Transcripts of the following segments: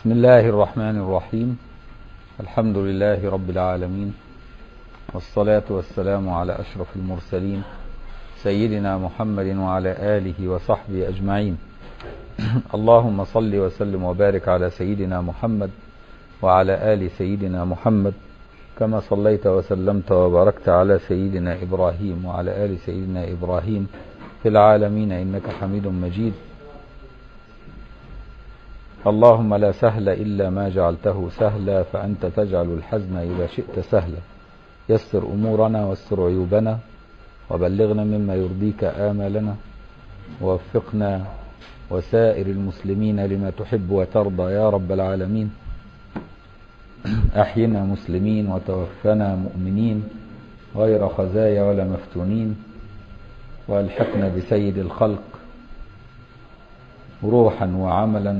بسم الله الرحمن الرحيم الحمد لله رب العالمين والصلاة والسلام على أشرف المرسلين سيدنا محمد وعلى آله وصحبه أجمعين اللهم صل وسلم وبارك على سيدنا محمد وعلى آل سيدنا محمد كما صليت وسلمت وباركت على سيدنا إبراهيم وعلى آل سيدنا إبراهيم في العالمين إنك حميد مجيد اللهم لا سهل إلا ما جعلته سهلا فأنت تجعل الحزن إذا شئت سهلا يسر أمورنا واستر عيوبنا وبلغنا مما يرضيك آمالنا ووفقنا وسائر المسلمين لما تحب وترضى يا رب العالمين أحينا مسلمين وتوفنا مؤمنين غير خزايا ولا مفتونين والحقنا بسيد الخلق روحا وعملا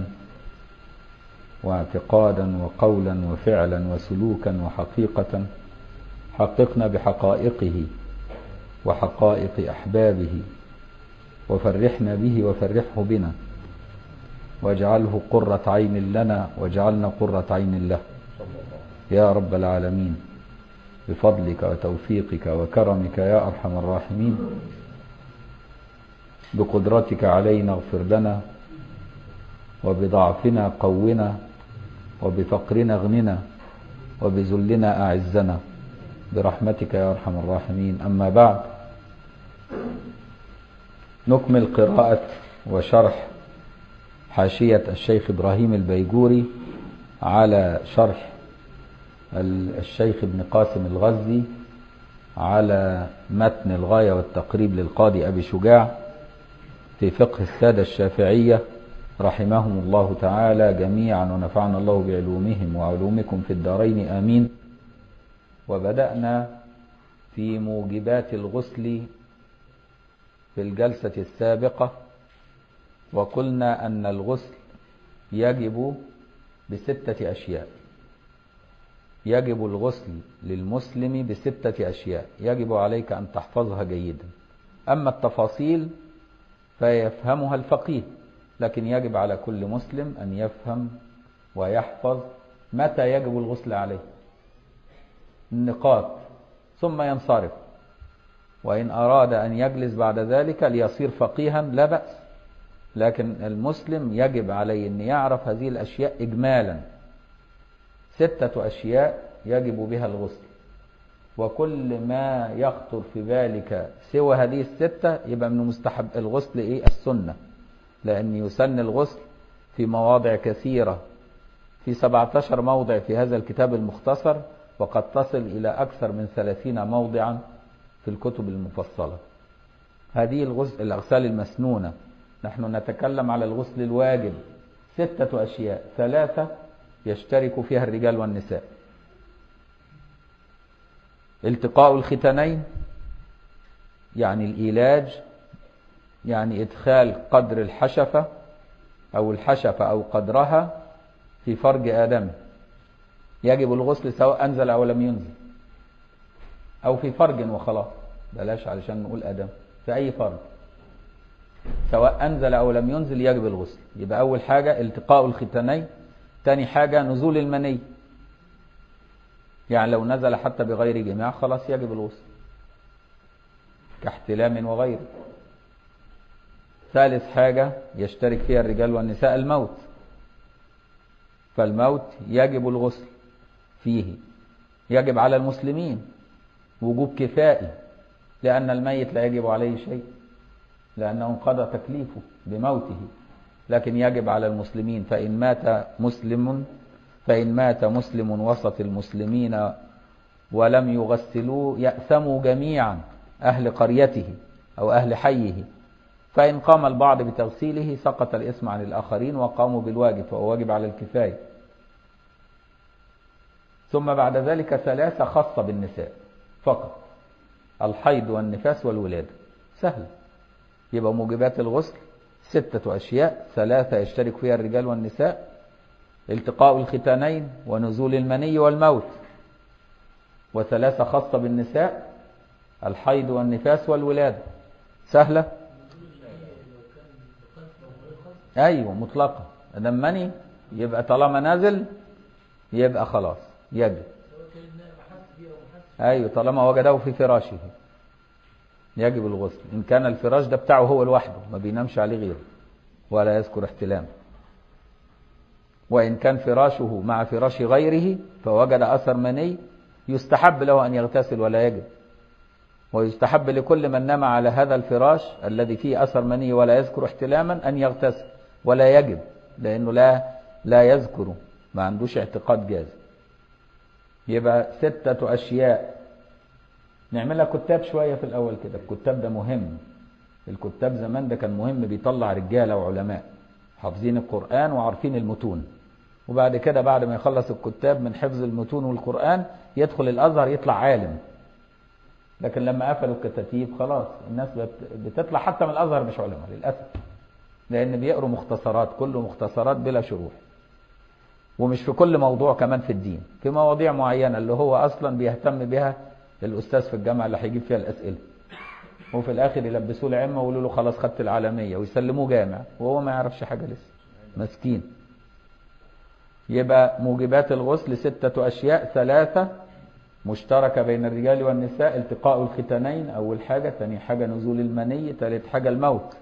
واعتقادا وقولا وفعلا وسلوكا وحقيقة حققنا بحقائقه وحقائق أحبابه وفرحنا به وفرحه بنا واجعله قرة عين لنا واجعلنا قرة عين له يا رب العالمين بفضلك وتوفيقك وكرمك يا أرحم الراحمين بقدرتك علينا اغفر لنا وبضعفنا قونا وبفقرنا اغننا وبذلنا أعزنا برحمتك يا أرحم الراحمين أما بعد نكمل قراءة وشرح حاشية الشيخ إبراهيم البيجوري على شرح الشيخ ابن قاسم الغزي على متن الغاية والتقريب للقاضي أبي شجاع في فقه السادة الشافعية رحمهم الله تعالى جميعا ونفعنا الله بعلومهم وعلومكم في الدارين آمين وبدأنا في موجبات الغسل في الجلسة السابقة وقلنا أن الغسل يجب بستة أشياء يجب الغسل للمسلم بستة أشياء يجب عليك أن تحفظها جيدا أما التفاصيل فيفهمها الفقيه لكن يجب على كل مسلم أن يفهم ويحفظ متى يجب الغسل عليه النقاط ثم ينصرف وإن أراد أن يجلس بعد ذلك ليصير فقيها لا بأس لكن المسلم يجب عليه أن يعرف هذه الأشياء إجمالا ستة أشياء يجب بها الغسل وكل ما يخطر في بالك سوى هذه الستة يبقى من مستحب الغسل إيه السنة لأن يسن الغسل في مواضع كثيرة في 17 موضع في هذا الكتاب المختصر وقد تصل إلى أكثر من 30 موضعا في الكتب المفصلة هذه الغسل الأغسال المسنونة نحن نتكلم على الغسل الواجب ستة أشياء ثلاثة يشترك فيها الرجال والنساء التقاء الختانين يعني الإيلاج يعني إدخال قدر الحشفة أو الحشفة أو قدرها في فرج آدم يجب الغسل سواء أنزل أو لم ينزل أو في فرج وخلاص بلاش علشان نقول آدم في أي فرج سواء أنزل أو لم ينزل يجب الغسل يبقى أول حاجة التقاء الختانين تاني حاجة نزول المني يعني لو نزل حتى بغير جماع خلاص يجب الغسل كاحتلام وغيره ثالث حاجة يشترك فيها الرجال والنساء الموت فالموت يجب الغسل فيه يجب على المسلمين وجوب كفائي لأن الميت لا يجب عليه شيء لأنه انقضى تكليفه بموته لكن يجب على المسلمين فإن مات مسلم فإن مات مسلم وسط المسلمين ولم يغسلوه يأثموا جميعا أهل قريته أو أهل حيه فإن قام البعض بتغسيله سقط الإثم عن الآخرين وقاموا بالواجب فهو واجب على الكفاية ثم بعد ذلك ثلاثة خاصة بالنساء فقط الحيض والنفاس والولادة سهل يبقى موجبات الغسل ستة أشياء ثلاثة يشترك فيها الرجال والنساء التقاء الختانين ونزول المني والموت وثلاثة خاصة بالنساء الحيض والنفاس والولادة سهلة أيوة مطلقة دم مني يبقى طالما نازل يبقى خلاص يجب ايوه طالما وجده في فراشه يجب الغسل ان كان الفراش ده بتاعه هو لوحده ما بينامش عليه غيره ولا يذكر احتلام وان كان فراشه مع فراش غيره فوجد اثر مني يستحب له ان يغتسل ولا يجب ويستحب لكل من نام على هذا الفراش الذي فيه اثر مني ولا يذكر احتلاما ان يغتسل ولا يجب لانه لا لا يذكر ما عندوش اعتقاد جازم يبقى ستة أشياء نعملها كتاب شوية في الأول كده الكتاب ده مهم الكتاب زمان ده كان مهم بيطلع رجالة وعلماء حافظين القرآن وعارفين المتون وبعد كده بعد ما يخلص الكتاب من حفظ المتون والقرآن يدخل الأزهر يطلع عالم لكن لما قفلوا الكتاتيب خلاص الناس بتطلع حتى من الأزهر مش علماء للأسف لأن بيقروا مختصرات كله مختصرات بلا شروح ومش في كل موضوع كمان في الدين في مواضيع معينة اللي هو أصلا بيهتم بها الأستاذ في الجامعة اللي هيجيب فيها الأسئلة وفي الآخر يلبسوه العمة ويقولوا له خلاص خدت العالمية ويسلموه جامع وهو ما يعرفش حاجة لسه مسكين يبقى موجبات الغسل ستة أشياء ثلاثة مشتركة بين الرجال والنساء التقاء الختانين أول حاجة ثاني حاجة نزول المني ثالث حاجة الموت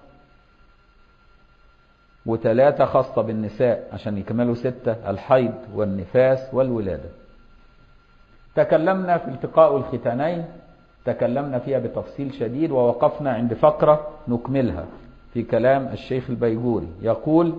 وثلاثة خاصة بالنساء عشان يكملوا ستة الحيض والنفاس والولادة تكلمنا في التقاء الختانين تكلمنا فيها بتفصيل شديد ووقفنا عند فقرة نكملها في كلام الشيخ البيجوري يقول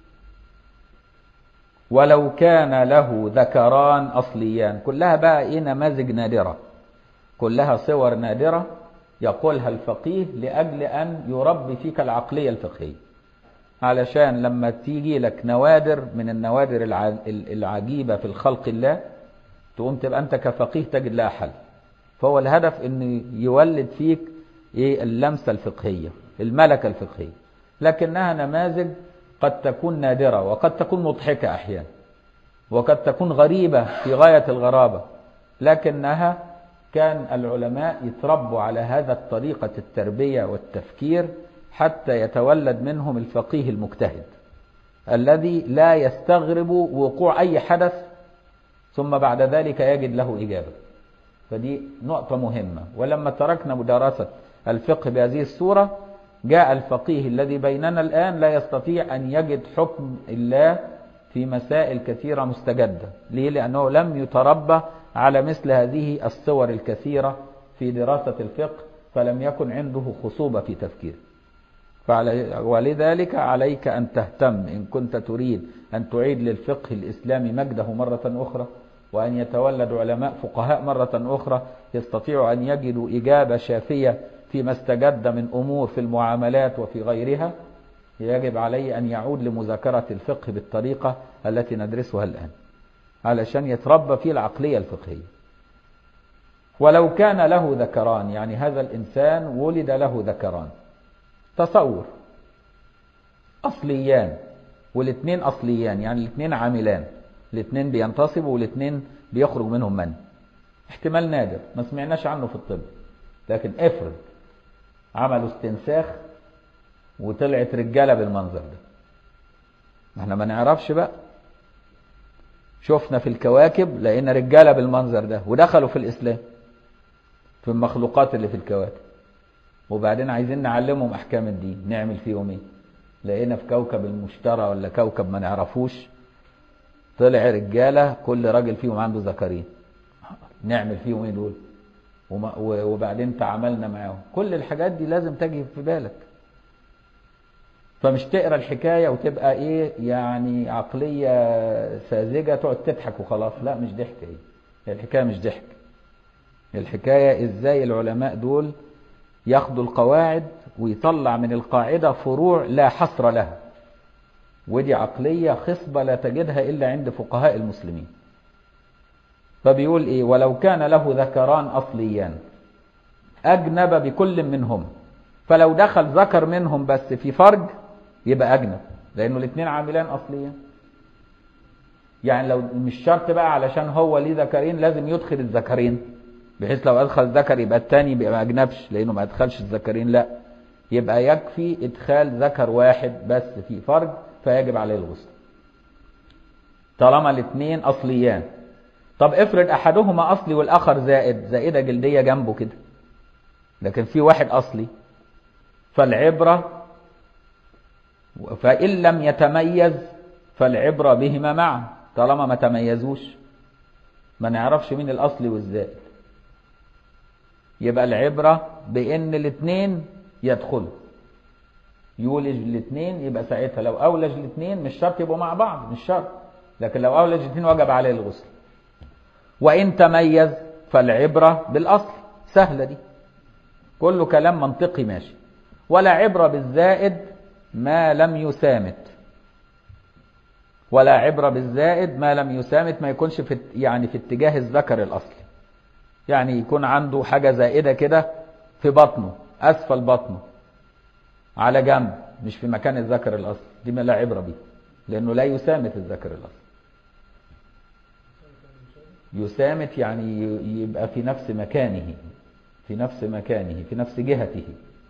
ولو كان له ذكران أصليان كلها بقى إيه نماذج نادرة كلها صور نادرة يقولها الفقيه لأجل أن يربي فيك العقلية الفقهية علشان لما تيجي لك نوادر من النوادر العجيبة في الخلق الله تقوم تبقى أنت كفقيه تجد لها حل فهو الهدف أن يولد فيك إيه اللمسة الفقهية الملكة الفقهية لكنها نماذج قد تكون نادرة وقد تكون مضحكة أحيانا وقد تكون غريبة في غاية الغرابة لكنها كان العلماء يتربوا على هذا الطريقة التربية والتفكير حتى يتولد منهم الفقيه المجتهد الذي لا يستغرب وقوع أي حدث ثم بعد ذلك يجد له إجابة فدي نقطة مهمة ولما تركنا مدارسة الفقه بهذه الصورة جاء الفقيه الذي بيننا الآن لا يستطيع أن يجد حكم الله في مسائل كثيرة مستجدة ليه؟ لأنه لم يتربى على مثل هذه الصور الكثيرة في دراسة الفقه فلم يكن عنده خصوبة في تفكيره ولذلك عليك أن تهتم إن كنت تريد أن تعيد للفقه الإسلامي مجده مرة أخرى وأن يتولد علماء فقهاء مرة أخرى يستطيعوا أن يجدوا إجابة شافية فيما استجد من أمور في المعاملات وفي غيرها يجب عليه أن يعود لمذاكرة الفقه بالطريقة التي ندرسها الآن علشان يتربى فيه العقلية الفقهية ولو كان له ذكران يعني هذا الإنسان ولد له ذكران تصور أصليان والاثنين أصليان يعني الاثنين عاملان الاثنين بينتصبوا والاثنين بيخرج منهم من احتمال نادر ما سمعناش عنه في الطب لكن افرض عملوا استنساخ وطلعت رجاله بالمنظر ده احنا ما نعرفش بقى شفنا في الكواكب لقينا رجاله بالمنظر ده ودخلوا في الاسلام في المخلوقات اللي في الكواكب وبعدين عايزين نعلمهم احكام الدين نعمل فيهم ايه لقينا في كوكب المشتري ولا كوكب ما نعرفوش طلع رجاله كل راجل فيهم عنده ذكرين نعمل فيهم ايه دول وبعدين تعاملنا معاهم كل الحاجات دي لازم تجي في بالك فمش تقرا الحكايه وتبقى ايه يعني عقليه ساذجه تقعد تضحك وخلاص لا مش ضحك ايه الحكايه مش ضحك الحكايه ازاي العلماء دول ياخدوا القواعد ويطلع من القاعده فروع لا حصر لها ودي عقليه خصبه لا تجدها الا عند فقهاء المسلمين فبيقول ايه ولو كان له ذكران اصليان اجنب بكل منهم فلو دخل ذكر منهم بس في فرج يبقى اجنب لانه الاثنين عاملان اصليان يعني لو مش شرط بقى علشان هو ليه ذكرين لازم يدخل الذكرين بحيث لو ادخل ذكر يبقى الثاني يبقى ما اجنبش لانه ما ادخلش الذكرين لا يبقى يكفي ادخال ذكر واحد بس في فرج فيجب عليه الغسل طالما الاثنين اصليان طب افرض احدهما اصلي والاخر زائد زائده جلديه جنبه كده لكن في واحد اصلي فالعبره فان لم يتميز فالعبره بهما معا طالما ما تميزوش ما نعرفش مين الاصلي والزائد يبقى العبره بان الاثنين يدخلوا يولج الاثنين يبقى ساعتها لو اولج الاثنين مش شرط يبقوا مع بعض مش شرط لكن لو اولج الاثنين وجب عليه الغسل وان تميز فالعبره بالاصل سهله دي كله كلام منطقي ماشي ولا عبره بالزائد ما لم يسامت ولا عبره بالزائد ما لم يسامت ما يكونش في يعني في اتجاه الذكر الاصلي يعني يكون عنده حاجه زائده كده في بطنه اسفل بطنه على جنب مش في مكان الذكر الاصلي دي ما لا عبره بيه لانه لا يسامت الذكر الاصلي يسامت يعني يبقى في نفس مكانه في نفس مكانه في نفس جهته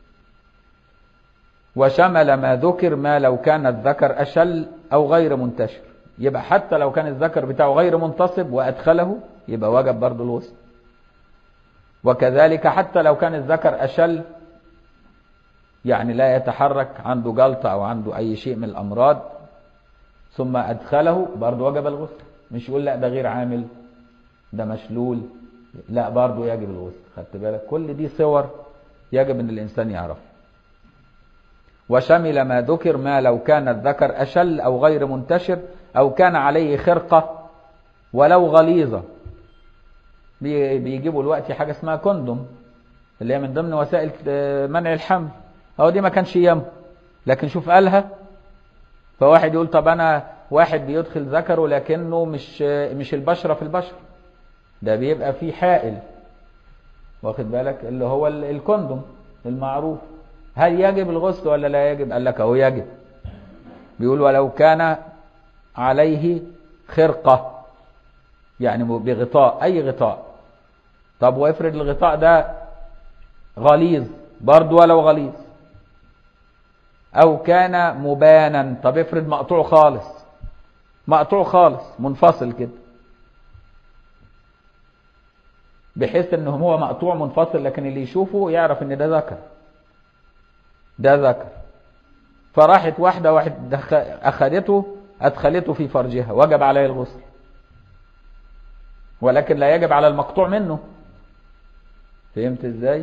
وشمل ما ذكر ما لو كان الذكر أشل أو غير منتشر يبقى حتى لو كان الذكر بتاعه غير منتصب وأدخله يبقى وجب برضه الوسط وكذلك حتى لو كان الذكر أشل يعني لا يتحرك عنده جلطة أو عنده أي شيء من الأمراض ثم أدخله برضه وجب الغسل مش يقول لا ده غير عامل ده مشلول لا برضه يجب الغسل خدت بالك كل دي صور يجب ان الانسان يعرف وشمل ما ذكر ما لو كان الذكر اشل او غير منتشر او كان عليه خرقه ولو غليظه بيجيبوا دلوقتي حاجه اسمها كوندوم اللي هي من ضمن وسائل منع الحمل اهو دي ما كانش يم لكن شوف قالها فواحد يقول طب انا واحد بيدخل ذكره لكنه مش مش البشره في البشره ده بيبقى فيه حائل واخد بالك اللي هو الكوندوم المعروف هل يجب الغسل ولا لا يجب قال لك اهو يجب بيقول ولو كان عليه خرقة يعني بغطاء اي غطاء طب وافرض الغطاء ده غليظ برضه ولو غليظ او كان مبانا طب افرض مقطوع خالص مقطوع خالص منفصل كده بحيث ان هو مقطوع منفصل لكن اللي يشوفه يعرف ان ده ذكر ده ذكر فراحت واحدة واحد دخ... أخذته أدخلته في فرجها وجب عليه الغسل ولكن لا يجب على المقطوع منه فهمت ازاي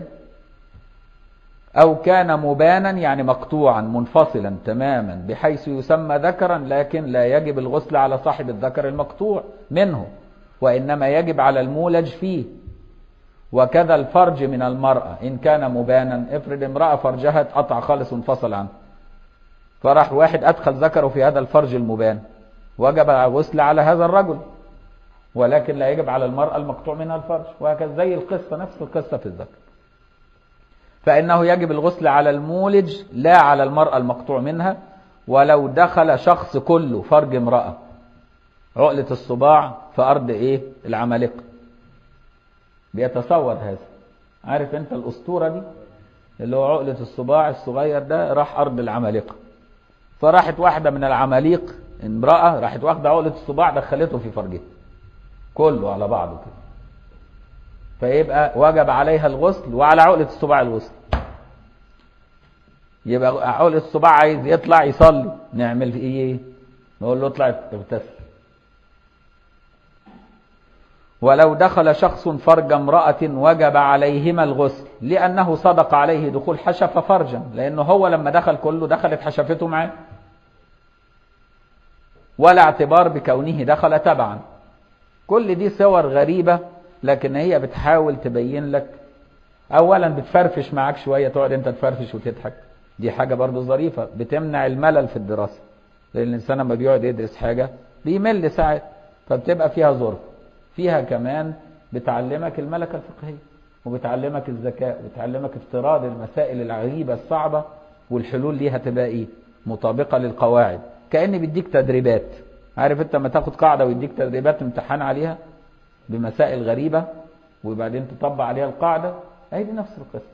أو كان مبانا يعني مقطوعا منفصلا تماما بحيث يسمى ذكرا لكن لا يجب الغسل على صاحب الذكر المقطوع منه وإنما يجب على المولج فيه وكذا الفرج من المرأة إن كان مبانا افرض امرأة فرجها اتقطع خالص وانفصل عنه فراح واحد أدخل ذكره في هذا الفرج المبان وجب الغسل على هذا الرجل ولكن لا يجب على المرأة المقطوع منها الفرج وهكذا زي القصة نفس القصة في الذكر فإنه يجب الغسل على المولج لا على المرأة المقطوع منها ولو دخل شخص كله فرج امرأة عقلة الصباع في أرض إيه العمالقة بيتصور هذا عارف انت الاسطوره دي اللي هو عقله الصباع الصغير ده راح ارض العمالقه فراحت واحده من العماليق امراه راحت واخده عقله الصباع دخلته في فرجها كله على بعضه كده فيبقى وجب عليها الغسل وعلى عقله الصباع الغسل يبقى عقله الصباع عايز يطلع يصلي نعمل في ايه نقول له اطلع اغتسل ولو دخل شخص فرج امرأة وجب عليهما الغسل لأنه صدق عليه دخول حشف فرجا لأنه هو لما دخل كله دخلت حشفته معاه ولا اعتبار بكونه دخل تبعا كل دي صور غريبة لكن هي بتحاول تبين لك أولا بتفرفش معاك شوية تقعد أنت تفرفش وتضحك دي حاجة برضو ظريفة بتمنع الملل في الدراسة لأن الإنسان لما بيقعد يدرس حاجة بيمل ساعات فبتبقى فيها ظرف فيها كمان بتعلمك الملكة الفقهية وبتعلمك الذكاء وبتعلمك افتراض المسائل العجيبة الصعبة والحلول ليها تبقى ايه مطابقة للقواعد كأن بيديك تدريبات عارف انت لما تاخد قاعدة ويديك تدريبات امتحان عليها بمسائل غريبة وبعدين تطبق عليها القاعدة هي دي نفس القصة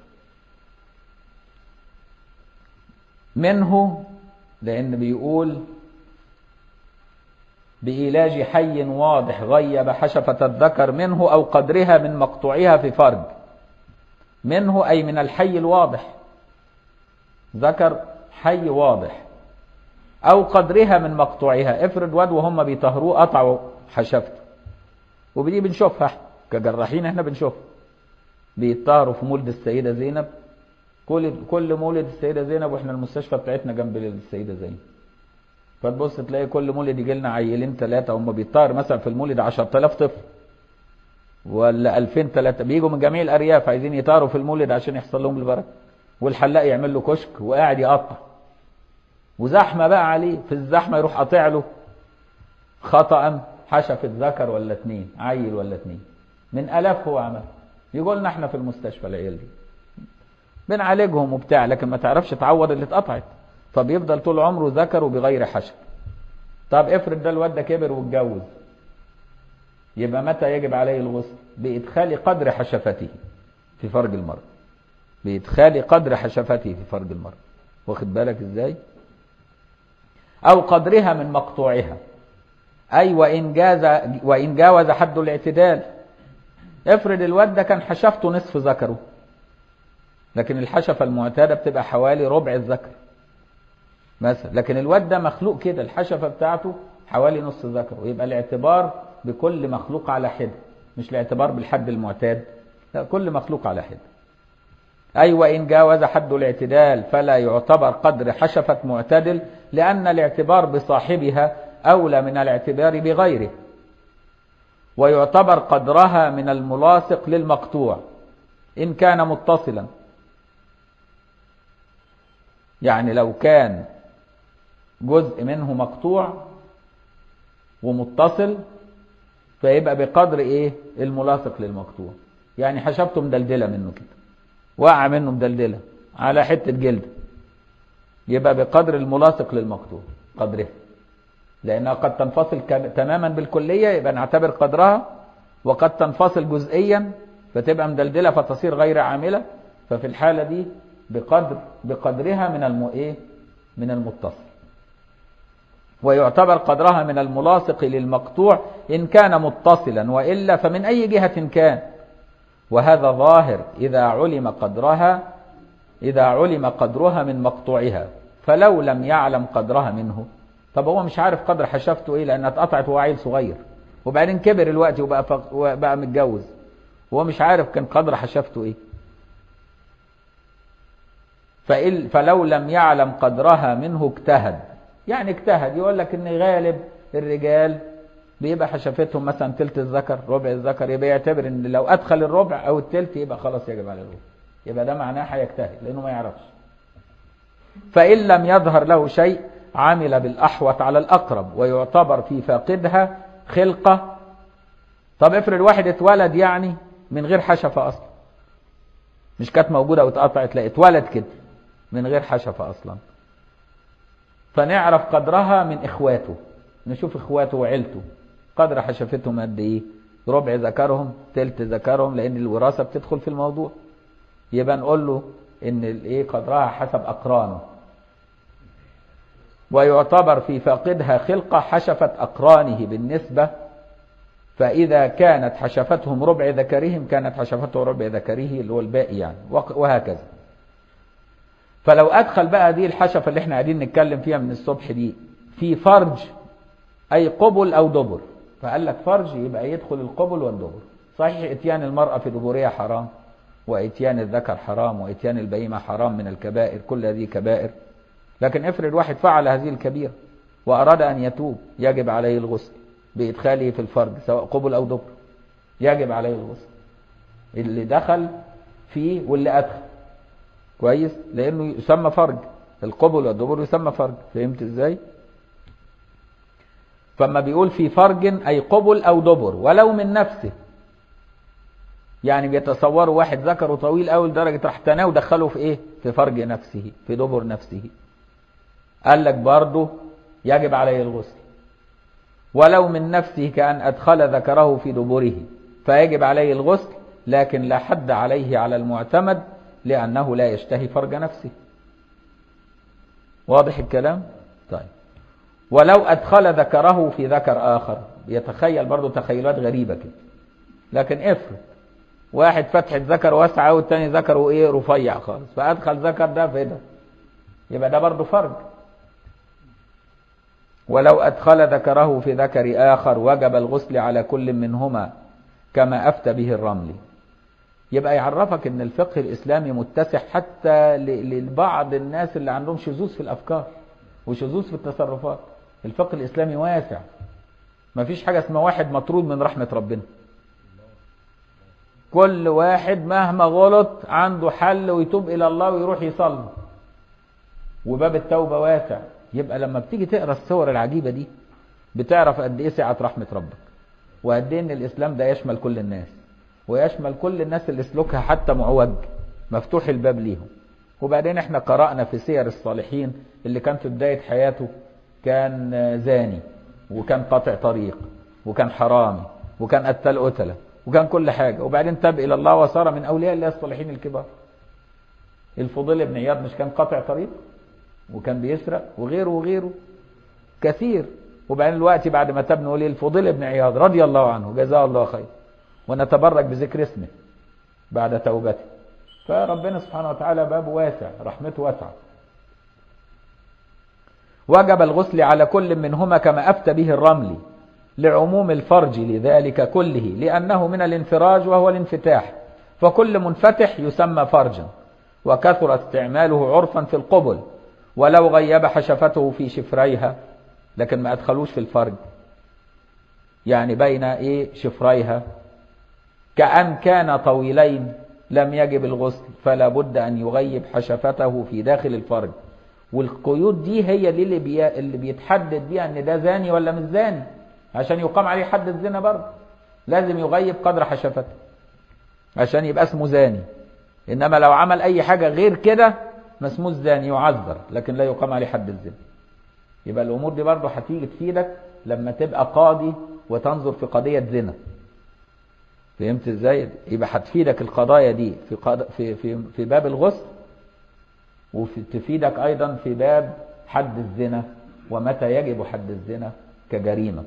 منه لأن بيقول بإيلاج حي واضح غيب حشفة الذكر منه أو قدرها من مقطوعها في فرج منه أي من الحي الواضح ذكر حي واضح أو قدرها من مقطوعها افرض واد وهم بيطهروه قطعوا حشفته ودي بنشوفها كجراحين احنا بنشوفها بيطهروا في مولد السيدة زينب كل كل مولد السيدة زينب واحنا المستشفى بتاعتنا جنب السيدة زينب فتبص تلاقي كل مولد يجي لنا عيلين ثلاثة هم بيطهر مثلا في المولد 10000 طفل ولا 2000 3 بيجوا من جميع الأرياف عايزين يطهروا في المولد عشان يحصل لهم البركة والحلاق يعمل له كشك وقاعد يقطع وزحمة بقى عليه في الزحمة يروح قاطع له خطأ حشفة ذكر ولا اتنين عيل ولا اتنين من ألاف هو عمل يقول لنا احنا في المستشفى العيال دي بنعالجهم وبتاع لكن ما تعرفش تعوض اللي اتقطعت فبيفضل طول عمره ذكر وبغير حشف طب افرض ده الواد ده كبر واتجوز يبقى متى يجب عليه الغسل بإدخال قدر حشفته في فرج المرء بإدخال قدر حشفته في فرج المرء واخد بالك ازاي أو قدرها من مقطوعها أي وإن, جاز وإن جاوز حد الاعتدال افرض الواد ده كان حشفته نصف ذكره لكن الحشفة المعتادة بتبقى حوالي ربع الذكر مثلا لكن الواد ده مخلوق كده الحشفة بتاعته حوالي نص ذكره يبقى الاعتبار بكل مخلوق على حد مش الاعتبار بالحد المعتاد لا كل مخلوق على حد أي وإن جاوز حد الاعتدال فلا يعتبر قدر حشفة معتدل لأن الاعتبار بصاحبها أولى من الاعتبار بغيره ويعتبر قدرها من الملاصق للمقطوع إن كان متصلا يعني لو كان جزء منه مقطوع ومتصل فيبقى بقدر ايه الملاصق للمقطوع يعني حشبته مدلدله منه كده وقع منه مدلدله على حته جلد يبقى بقدر الملاصق للمقطوع قدرها لانها قد تنفصل تماما بالكليه يبقى نعتبر قدرها وقد تنفصل جزئيا فتبقى مدلدله فتصير غير عامله ففي الحاله دي بقدر بقدرها من الم ايه من المتصل ويعتبر قدرها من الملاصق للمقطوع إن كان متصلا وإلا فمن أي جهة كان وهذا ظاهر إذا علم قدرها إذا علم قدرها من مقطوعها فلو لم يعلم قدرها منه طب هو مش عارف قدر حشفته إيه لأنها اتقطعت وهو عيل صغير وبعدين كبر الوقت وبقى, ف... وبقى متجوز وهو مش عارف كان قدر حشفته إيه فإل... فلو لم يعلم قدرها منه اجتهد يعني اجتهد يقول لك ان غالب الرجال بيبقى حشفتهم مثلا تلت الذكر ربع الذكر يبقى يعتبر ان لو ادخل الربع او التلت يبقى خلاص يجب على الربع يبقى ده معناه هيجتهد لانه ما يعرفش فان لم يظهر له شيء عمل بالاحوط على الاقرب ويعتبر في فاقدها خلقه طب افرض واحد اتولد يعني من غير حشفه اصلا مش كانت موجوده واتقطعت لا اتولد كده من غير حشفه اصلا فنعرف قدرها من اخواته نشوف اخواته وعيلته قدر حشفتهم قد ايه ربع ذكرهم تلت ذكرهم لان الوراثه بتدخل في الموضوع يبقى نقول له ان الايه قدرها حسب اقرانه ويعتبر في فاقدها خلقه حشفه اقرانه بالنسبه فاذا كانت حشفتهم ربع ذكرهم كانت حشفته ربع ذكره اللي هو الباقي يعني وهكذا فلو ادخل بقى دي الحشفه اللي احنا قاعدين نتكلم فيها من الصبح دي في فرج اي قبل او دبر فقال لك فرج يبقى يدخل القبل والدبر صحيح اتيان المراه في دبورها حرام واتيان الذكر حرام واتيان البهيمه حرام من الكبائر كل هذه كبائر لكن افرض واحد فعل هذه الكبيره واراد ان يتوب يجب عليه الغسل بادخاله في الفرج سواء قبل او دبر يجب عليه الغسل اللي دخل فيه واللي ادخل كويس لانه يسمى فرج القبل والدبر يسمى فرج فهمت ازاي فما بيقول في فرج اي قبل او دبر ولو من نفسه يعني بيتصوروا واحد ذكره طويل قوي لدرجه راح تناه ودخله في ايه في فرج نفسه في دبر نفسه قال لك برضه يجب عليه الغسل ولو من نفسه كأن أدخل ذكره في دبره فيجب عليه الغسل لكن لا حد عليه على المعتمد لأنه لا يشتهي فرج نفسه واضح الكلام طيب ولو أدخل ذكره في ذكر آخر يتخيل برضه تخيلات غريبة كده لكن افرض واحد فتحة ذكر واسعة والتاني ذكره ايه رفيع خالص فأدخل ذكر ده في ده يبقى ده برضه فرج ولو أدخل ذكره في ذكر آخر وجب الغسل على كل منهما كما أفتى به الرملي يبقى يعرفك ان الفقه الإسلامي متسع حتى لبعض الناس اللي عندهم شذوذ في الأفكار وشذوذ في التصرفات الفقه الإسلامي واسع ما فيش حاجة اسمها واحد مطرود من رحمة ربنا كل واحد مهما غلط عنده حل ويتوب إلى الله ويروح يصلي وباب التوبة واسع يبقى لما بتيجي تقرا الصور العجيبة دي بتعرف قد ايه سعة رحمة ربك وقد ايه ان الاسلام ده يشمل كل الناس ويشمل كل الناس اللي سلوكها حتى معوج مفتوح الباب ليهم وبعدين احنا قرأنا في سير الصالحين اللي كان في بداية حياته كان زاني وكان قاطع طريق وكان حرامي وكان قتال قتلة وكان كل حاجة وبعدين تاب إلى الله وصار من أولياء الله الصالحين الكبار الفضيل بن عياض مش كان قاطع طريق وكان بيسرق وغيره وغيره كثير وبعدين الوقت بعد ما تاب نقول الفضيل بن عياض رضي الله عنه جزاه الله خير ونتبرك بذكر اسمه بعد توبته فربنا سبحانه وتعالى باب واسع رحمته واسعه وجب الغسل على كل منهما كما أفتى به الرملي لعموم الفرج لذلك كله لأنه من الانفراج وهو الانفتاح فكل منفتح يسمى فرجا وكثر استعماله عرفا في القبل ولو غيب حشفته في شفريها لكن ما أدخلوش في الفرج يعني بين إيه شفريها كأن كان طويلين لم يجب الغسل فلا بد أن يغيب حشفته في داخل الفرج والقيود دي هي دي اللي, بي... اللي بيتحدد بيها ان ده زاني ولا مش زاني عشان يقام عليه حد الزنا برضه لازم يغيب قدر حشفته عشان يبقى اسمه زاني انما لو عمل اي حاجة غير كده ما اسموش زاني يعذر لكن لا يقام عليه حد الزنا يبقى الامور دي برضه هتيجي تفيدك لما تبقى قاضي وتنظر في قضية زنا فهمت ازاي يبقى هتفيدك القضايا دي في قض... في في في باب الغسل وتفيدك ايضا في باب حد الزنا ومتى يجب حد الزنا كجريمة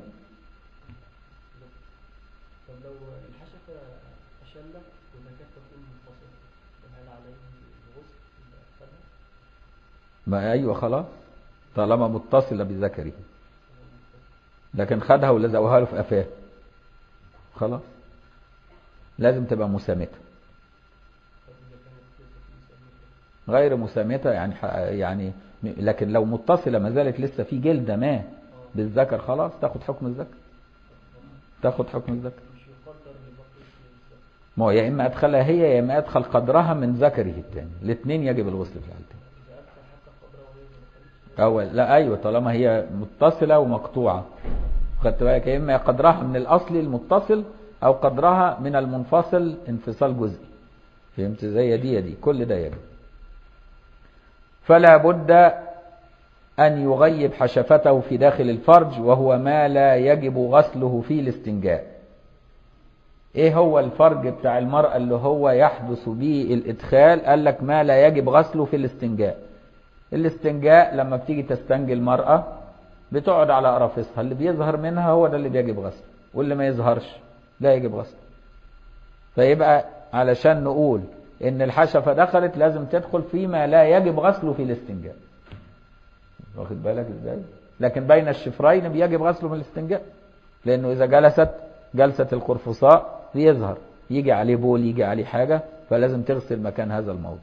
طب لو الحشفة أشلة والنكات تكون منفصلة فهل عليه الغسل إذا أخذها؟ ما ايوه خلاص طالما متصلة بذكره لكن خدها ولزقوها له في قفاه خلاص لازم تبقى مسامته طب إذا كانت في مسمية غير مسامته يعني ح- يعني م- لكن لو متصله ما زالت لسه في جلده ما بالذكر خلاص تاخد حكم الذكر تاخد حكم الذكر مش يقدر لبقية الذكر ما هو يا اما ادخلها هي يا اما ادخل قدرها من ذكره الثاني الاثنين يجب الغسل في الحالتين إذا أدخل حتى قدره وهي ما دخلتش اول لا ايوه طالما هي متصله ومقطوعه خدت بالك يا اما قدرها من الاصل المتصل او قدرها من المنفصل انفصال جزئي فهمت زي دي دي كل ده يجب فلا بد ان يغيب حشفته في داخل الفرج وهو ما لا يجب غسله في الاستنجاء ايه هو الفرج بتاع المرأة اللي هو يحدث به الادخال قال لك ما لا يجب غسله في الاستنجاء الاستنجاء لما بتيجي تستنجي المرأة بتقعد على قرافصها اللي بيظهر منها هو ده اللي بيجب غسله واللي ما يظهرش لا يجب غسله فيبقى علشان نقول ان الحشفة دخلت لازم تدخل فيما لا يجب غسله في الاستنجاء واخد بالك ازاي لكن بين الشفرين بيجب غسله من الاستنجاء لانه اذا جلست جلسة القرفصاء بيظهر يجي عليه بول يجي عليه حاجة فلازم تغسل مكان هذا الموضع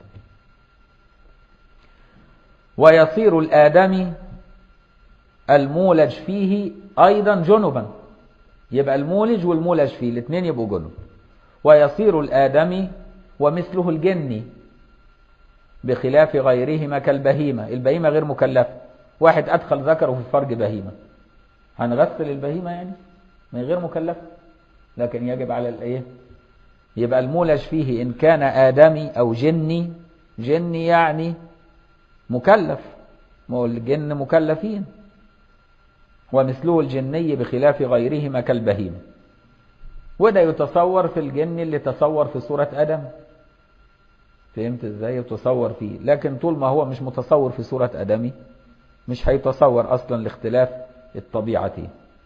ويصير الآدمي المولج فيه أيضا جنبا يبقى المولج والمولج فيه الاثنين يبقوا جنب ويصير الآدمي ومثله الجني بخلاف غيرهما كالبهيمة البهيمة غير مكلفة واحد أدخل ذكره في فرج بهيمة هنغسل البهيمة يعني من غير مكلفة لكن يجب على الايه يبقى المولج فيه إن كان آدمي أو جني جني يعني مكلف ما هو الجن مكلفين ومثله الجني بخلاف غيرهما كالبهيمة وده يتصور في الجن اللي تصور في صورة آدم فهمت ازاي يتصور فيه لكن طول ما هو مش متصور في صورة آدمي مش هيتصور أصلا لاختلاف الطبيعتين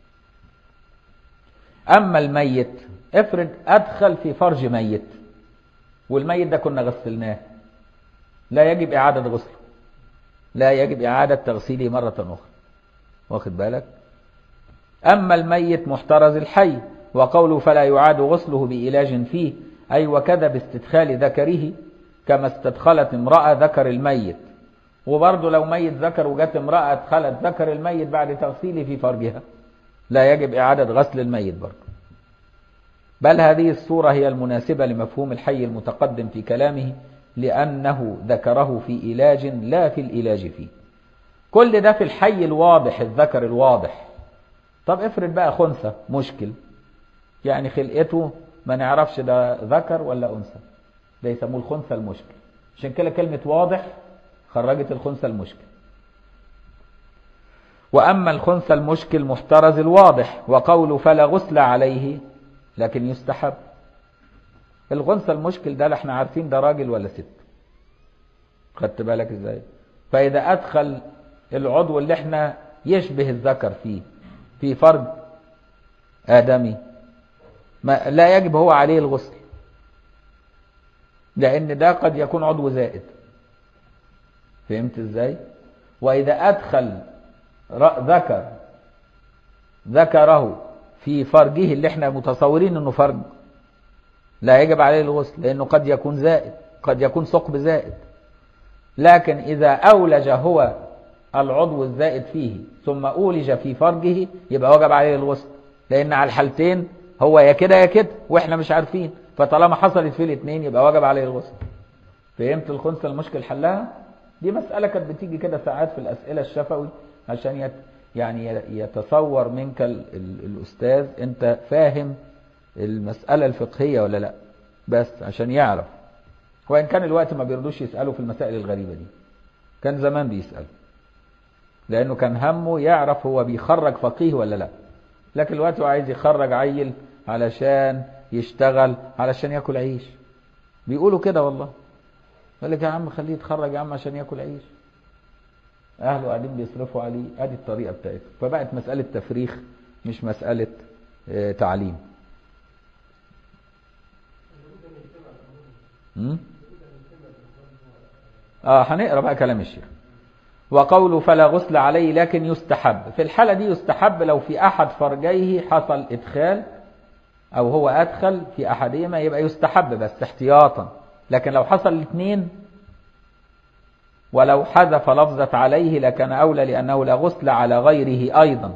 أما الميت افرض أدخل في فرج ميت والميت ده كنا غسلناه لا يجب إعادة غسله لا يجب إعادة تغسيله مرة أخرى واخد بالك أما الميت محترز الحي وقوله فلا يعاد غسله بإلاج فيه أي وكذا باستدخال ذكره كما استدخلت امرأة ذكر الميت وبرضه لو ميت ذكر وجت امرأة ادخلت ذكر الميت بعد تغسيله في فرجها لا يجب إعادة غسل الميت برضه بل هذه الصورة هي المناسبة لمفهوم الحي المتقدم في كلامه لأنه ذكره في إلاج لا في الإلاج فيه كل ده في الحي الواضح الذكر الواضح طب افرض بقى خنثى مشكل يعني خلقته ما نعرفش ده ذكر ولا أنثى ده يسموه الخنثى المشكل عشان كده كلمة واضح خرجت الخنثى المشكل وأما الخنثى المشكل محترز الواضح وقول فلا غسل عليه لكن يستحب الغنثى المشكل ده لا احنا عارفين ده راجل ولا ست خدت بالك ازاي فإذا أدخل العضو اللي احنا يشبه الذكر فيه في فرج آدمي ما لا يجب هو عليه الغسل لأن ده قد يكون عضو زائد فهمت ازاي وإذا أدخل ذكر ذكره في فرجه اللي احنا متصورين انه فرج لا يجب عليه الغسل لانه قد يكون زائد قد يكون ثقب زائد لكن اذا اولج هو العضو الزائد فيه ثم اولج في فرجه يبقى وجب عليه الغسل لان على الحالتين هو يا كده يا كده واحنا مش عارفين فطالما حصلت فيه الاثنين يبقى وجب عليه الغسل فهمت الخنثى المشكل حلها دي مسألة كانت بتيجي كده ساعات في الأسئلة الشفوي عشان يت يعني يتصور منك ال ال الأستاذ أنت فاهم المسألة الفقهية ولا لا بس عشان يعرف وإن كان الوقت ما بيرضوش يسألوا في المسائل الغريبة دي كان زمان بيسأل لأنه كان همه يعرف هو بيخرج فقيه ولا لا لكن الوقت هو عايز يخرج عيل علشان يشتغل علشان ياكل عيش بيقولوا كده والله قال لك يا عم خليه يتخرج يا عم عشان ياكل عيش اهله قاعدين بيصرفوا عليه ادي الطريقه بتاعته فبقت مساله تفريخ مش مساله اه تعليم م? اه هنقرا بقى كلام الشيخ وقوله فلا غسل عليه لكن يستحب في الحالة دي يستحب لو في أحد فرجيه حصل إدخال أو هو أدخل في أحدهما يبقى يستحب بس احتياطا لكن لو حصل الاثنين ولو حذف لفظة عليه لكان أولى لأنه لا غسل على غيره أيضا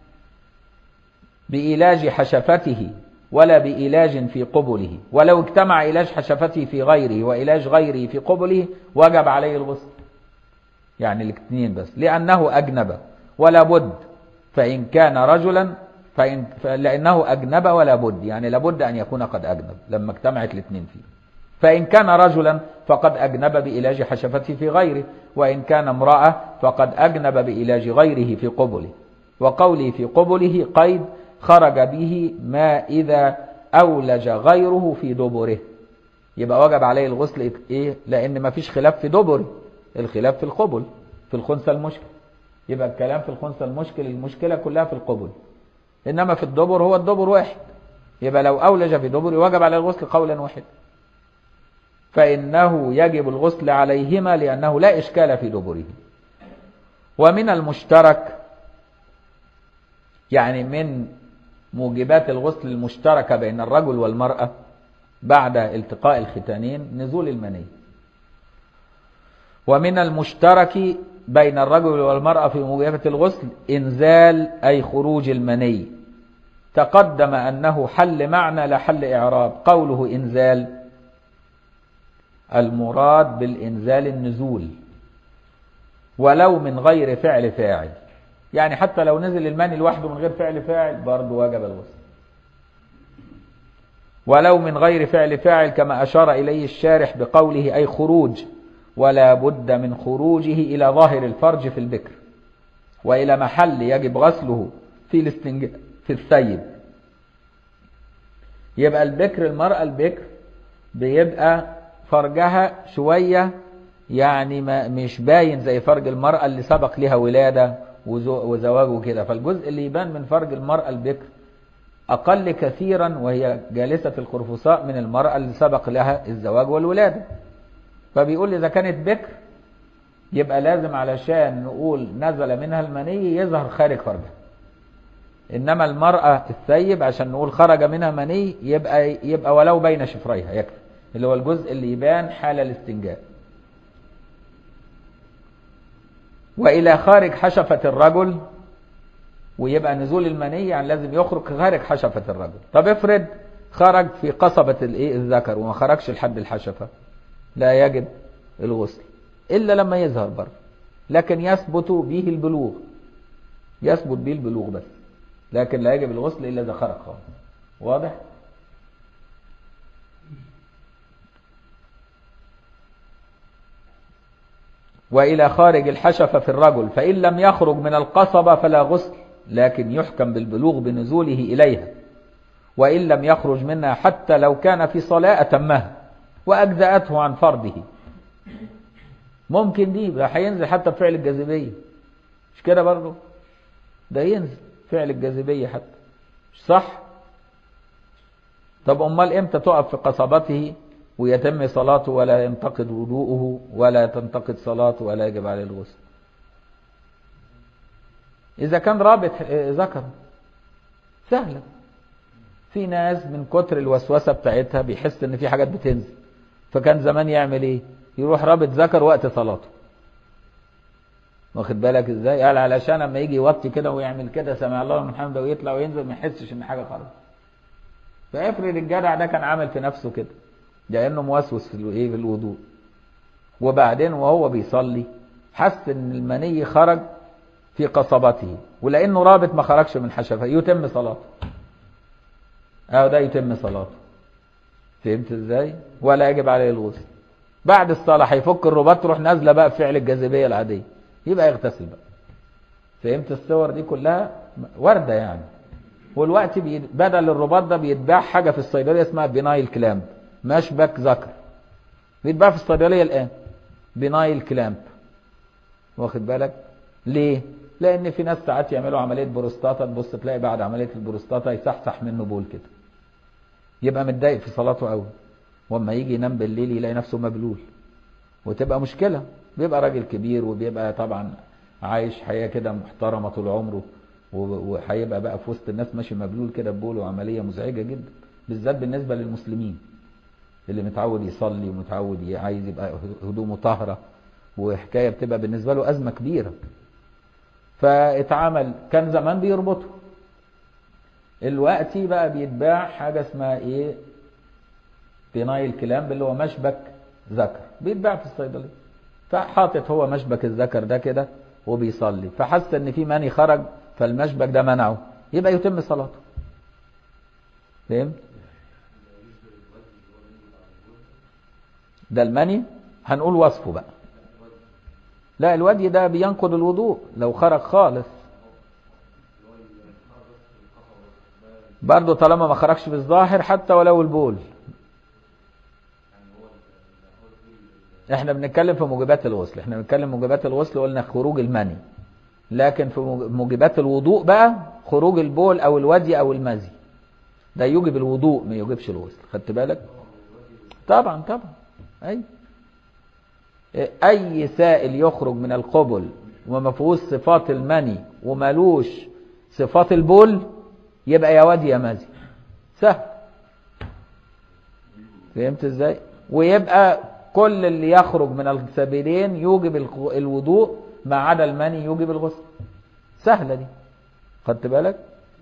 بإيلاج حشفته ولا بإيلاج في قبله ولو اجتمع إيلاج حشفته في غيره وإيلاج غيره في قبله وجب عليه الغسل يعني الاثنين بس لأنه أجنب ولا بد فإن كان رجلا فإن لأنه أجنب ولا بد يعني لابد أن يكون قد أجنب لما اجتمعت الاثنين فيه فإن كان رجلا فقد أجنب بإلاج حشفته في غيره وإن كان امرأة فقد أجنب بإلاج غيره في قبله وقوله في قبله قيد خرج به ما إذا أولج غيره في دبره يبقى وجب عليه الغسل إيه لأن ما فيش خلاف في دبره الخلاف في القبل في الخنثى المشكل يبقى الكلام في الخنثى المشكل المشكلة كلها في القبل إنما في الدبر هو الدبر واحد يبقى لو أولج في دبر وجب على الغسل قولا واحد فإنه يجب الغسل عليهما لأنه لا إشكال في دبره ومن المشترك يعني من موجبات الغسل المشتركة بين الرجل والمرأة بعد التقاء الختانين نزول المني ومن المشترك بين الرجل والمرأة في موجبات الغسل إنزال أي خروج المني تقدم أنه حل معنى لا حل إعراب قوله إنزال المراد بالإنزال النزول ولو من غير فعل فاعل يعني حتى لو نزل المني لوحده من غير فعل فاعل برضه وجب الغسل ولو من غير فعل فاعل كما أشار إليه الشارح بقوله أي خروج ولا بد من خروجه إلى ظاهر الفرج في البكر وإلى محل يجب غسله في الاستنجاء في الثيب يبقى البكر المرأة البكر بيبقى فرجها شوية يعني ما مش باين زي فرج المرأة اللي سبق لها ولادة وزو- وزواج وكده فالجزء اللي يبان من فرج المرأة البكر أقل كثيرا وهي جالسة القرفصاء من المرأة اللي سبق لها الزواج والولادة فبيقول إذا كانت بكر يبقى لازم علشان نقول نزل منها المني يظهر خارج فرجها إنما المرأة الثيب عشان نقول خرج منها مني يبقى يبقى ولو بين شفريها يكفي اللي هو الجزء اللي يبان حال الاستنجاء وإلى خارج حشفة الرجل ويبقى نزول المني يعني لازم يخرج خارج حشفة الرجل طب افرض خرج في قصبة الايه الذكر وما خرجش لحد الحشفة لا يجب الغسل إلا لما يظهر بره لكن يثبت به البلوغ يثبت به البلوغ بس لكن لا يجب الغسل إلا إذا خرج خالص واضح؟ وإلى خارج الحشفة في الرجل فإن لم يخرج من القصبة فلا غسل لكن يحكم بالبلوغ بنزوله إليها وإن لم يخرج منها حتى لو كان في صلاة أتمها وأجزأته عن فرضه ممكن دي ده هينزل حتى بفعل الجاذبية مش كده برضه ده ينزل فعل الجاذبية حتى مش صح طب أمال إمتى تقف في قصبته ويتم صلاته ولا ينتقد وضوءه ولا تنتقد صلاته ولا يجب عليه الغسل إذا كان رابط ذكر سهلة في ناس من كتر الوسوسة بتاعتها بيحس ان في حاجات بتنزل فكان زمان يعمل ايه يروح رابط ذكر وقت صلاته واخد بالك ازاي قال علشان لما يجي يوطي كده ويعمل كده سمع الله لمن حمده ويطلع وينزل ما يحسش ان حاجه خرجت فافرض الجدع ده كان عامل في نفسه كده لانه موسوس في الايه في الوضوء وبعدين وهو بيصلي حس ان المني خرج في قصبته ولانه رابط ما خرجش من حشفه يتم صلاته أو ده يتم صلاته فهمت ازاي ولا يجب عليه الغسل بعد الصلاة هيفك الرباط تروح نازلة بقى بفعل الجاذبية العادية يبقى يغتسل بقى فهمت الصور دي كلها واردة يعني والوقت بي... بدل الرباط ده بيتباع حاجة في الصيدلية اسمها بنايل كلامب مشبك ذكر بيتباع في الصيدلية الآن بنايل كلامب واخد بالك ليه لان في ناس ساعات يعملوا عمليه بروستاتا تبص تلاقي بعد عمليه البروستاتا يصحصح منه بول كده يبقى متضايق في صلاته قوي واما يجي ينام بالليل يلاقي نفسه مبلول وتبقى مشكله بيبقى راجل كبير وبيبقى طبعا عايش حياه كده محترمه طول عمره وهيبقى بقى في وسط الناس ماشي مبلول كده ببول وعمليه مزعجه جدا بالذات بالنسبه للمسلمين اللي متعود يصلي ومتعود عايز يبقى هدومه طاهره وحكايه بتبقى بالنسبه له ازمه كبيره فاتعمل كان زمان بيربطه الوقتي بقى بيتباع حاجة اسمها ايه بينايل كلام اللي هو مشبك ذكر بيتباع في الصيدلية فحاطط هو مشبك الذكر ده كده وبيصلي فحس ان في ماني خرج فالمشبك ده منعه يبقى يتم صلاته فهمت ده المني هنقول وصفه بقى لا الودي ده بينقض الوضوء لو خرج خالص برضه طالما ما خرجش بالظاهر حتى ولو البول احنا بنتكلم في موجبات الغسل احنا بنتكلم موجبات الغسل قلنا خروج المني لكن في موجبات الوضوء بقى خروج البول او الودي او المزي ده يوجب الوضوء ما يوجبش الغسل خدت بالك طبعا طبعا اي اي سائل يخرج من القبل وما فيهوش صفات المني ومالوش صفات البول يبقى يا وادي يا مازي سهل فهمت ازاي ويبقى كل اللي يخرج من السبيلين يوجب الوضوء ما عدا المني يوجب الغسل سهلة دي خدت بالك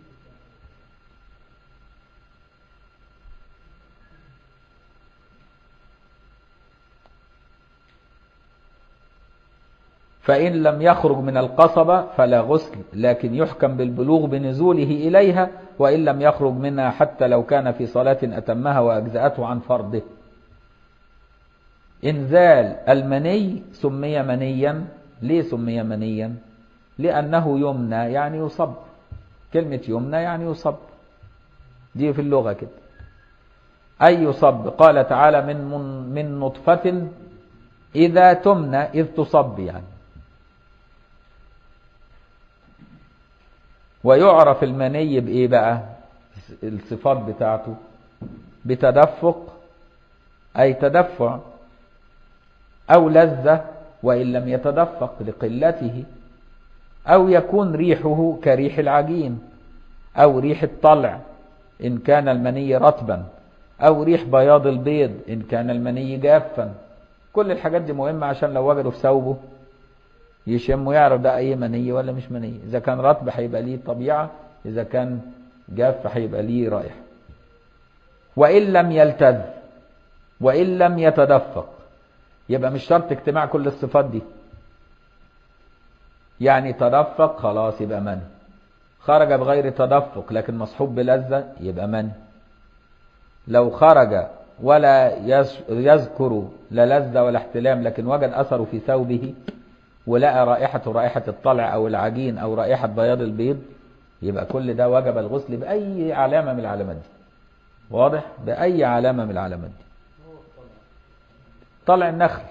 فإن لم يخرج من القصبة فلا غسل لكن يحكم بالبلوغ بنزوله إليها وإن لم يخرج منها حتى لو كان في صلاة أتمها وأجزأته عن فرضه إنزال المني سمي منيا ليه سمي منيا لأنه يمنى يعني يصب كلمة يمنى يعني يصب دي في اللغة كده أي يصب قال تعالى من, من, من نطفة إذا تمنى إذ تصب يعني ويعرف المني بإيه بقى الصفات بتاعته بتدفق أي تدفع أو لذة وإن لم يتدفق لقلته أو يكون ريحه كريح العجين أو ريح الطلع إن كان المني رطبا أو ريح بياض البيض إن كان المني جافا كل الحاجات دي مهمة عشان لو وجدوا في ثوبه يشم ويعرف ده أي مني ولا مش مني إذا كان رطب هيبقى ليه طبيعة إذا كان جاف هيبقى ليه رائحة وإن لم يلتذ وإن لم يتدفق يبقى مش شرط اجتماع كل الصفات دي يعني تدفق خلاص يبقى مني خرج بغير تدفق لكن مصحوب بلذة يبقى مني لو خرج ولا يذكر لا لذة ولا احتلام لكن وجد أثره في ثوبه ولقى رائحة رائحة الطلع أو العجين أو رائحة بياض البيض يبقى كل ده وجب الغسل بأي علامة من العلامات دي واضح بأي علامة من العلامات دي طلع النخل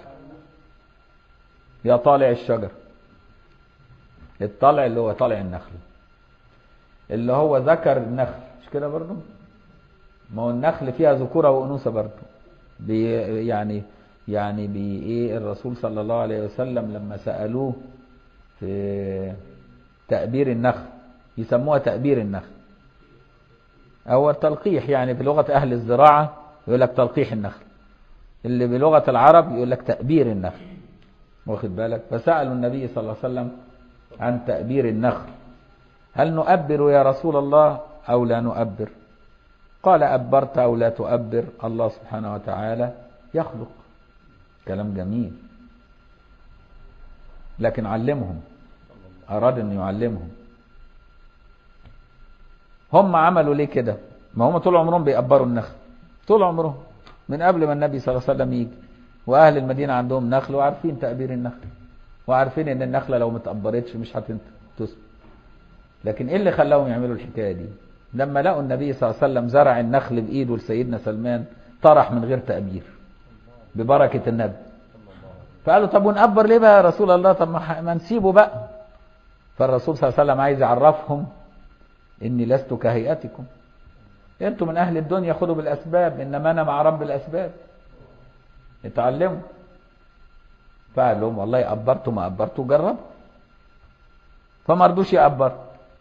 يا طالع الشجر الطلع اللي هو طالع النخل اللي هو ذكر النخل مش كده برضه ما هو النخل فيها ذكورة وأنوثة برضه بي يعني يعني بي ايه الرسول صلى الله عليه وسلم لما سألوه في تأبير النخل يسموها تأبير النخل أو تلقيح يعني بلغة أهل الزراعة يقول لك تلقيح النخل اللي بلغة العرب يقول لك تأبير النخل واخد بالك فسألوا النبي صلى الله عليه وسلم عن تأبير النخل هل نؤبر يا رسول الله أو لا نؤبر قال أبرت أو لا تؤبر الله سبحانه وتعالى يخلق كلام جميل لكن علمهم أراد أن يعلمهم هم عملوا ليه كده ما هم طول عمرهم بيقبروا النخل طول عمرهم من قبل ما النبي صلى الله عليه وسلم يجي وأهل المدينة عندهم نخل وعارفين تأبير النخل وعارفين ان النخلة لو متقبرتش مش هتثبت لكن ايه اللي خلاهم يعملوا الحكاية دي لما لقوا النبي صلى الله عليه وسلم زرع النخل بإيده لسيدنا سلمان طرح من غير تأبير ببركة النبي فقالوا طب ونقبر ليه بقى يا رسول الله طب ما نسيبه بقى فالرسول صلى الله عليه وسلم عايز يعرفهم اني لست كهيئتكم انتم من اهل الدنيا خدوا بالاسباب انما انا مع رب الاسباب اتعلموا فقال لهم والله قبرتوا ما قبرتوا جربوا فما رضوش يقبر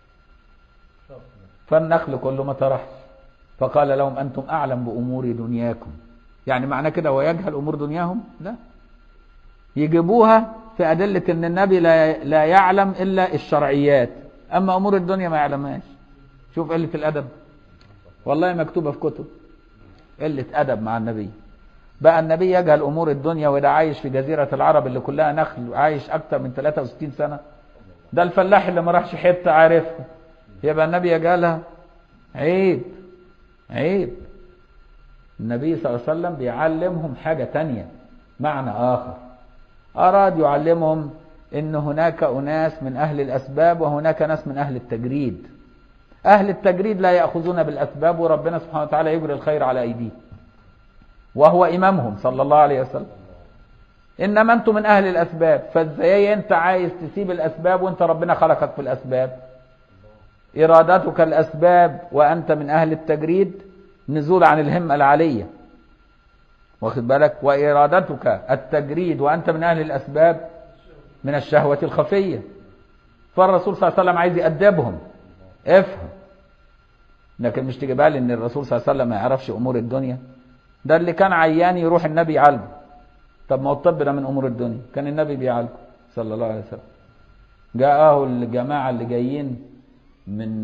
فالنخل كله ما طرحش فقال لهم انتم اعلم بامور دنياكم يعني معنى كده ويجهل امور دنياهم لا يجيبوها في ادله ان النبي لا لا يعلم الا الشرعيات اما امور الدنيا ما يعلمهاش شوف قله الادب والله مكتوبه في كتب قله ادب مع النبي بقى النبي يجهل امور الدنيا وده عايش في جزيره العرب اللي كلها نخل عايش اكتر من 63 سنه ده الفلاح اللي ما راحش حته عارفها يبقى النبي يجهلها عيب عيب النبي صلى الله عليه وسلم بيعلمهم حاجه تانية معنى اخر اراد يعلمهم ان هناك اناس من اهل الاسباب وهناك ناس من اهل التجريد اهل التجريد لا ياخذون بالاسباب وربنا سبحانه وتعالى يجري الخير على ايديهم وهو إمامهم صلى الله عليه وسلم إنما أنتم من أهل الأسباب فإزاي أنت عايز تسيب الأسباب وأنت ربنا خلقك في الأسباب إرادتك الأسباب وأنت من أهل التجريد نزول عن الهمة العالية واخد بالك وإرادتك التجريد وأنت من أهل الأسباب من الشهوة الخفية فالرسول صلى الله عليه وسلم عايز يأدبهم افهم لكن مش تجيبها لي ان الرسول صلى الله عليه وسلم ما يعرفش امور الدنيا ده اللي كان عيان يروح النبي يعالجه طب ما هو الطب ده من امور الدنيا كان النبي بيعالجه صلى الله عليه وسلم جاءه الجماعه اللي جايين من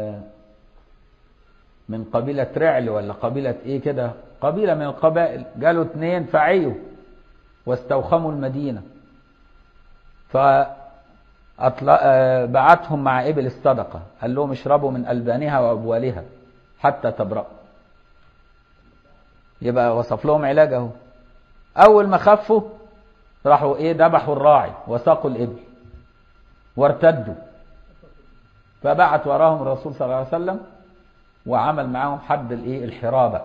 من قبيله رعل ولا قبيله ايه كده قبيله من القبائل جالوا اثنين فعيوا واستوخموا المدينه ف بعتهم مع ابل الصدقه قال لهم اشربوا من البانها وابوالها حتى تبرأوا يبقى وصف لهم علاج اهو اول ما خفوا راحوا ايه ذبحوا الراعي وساقوا الابل وارتدوا فبعت وراهم الرسول صلى الله عليه وسلم وعمل معاهم حد الايه الحرابه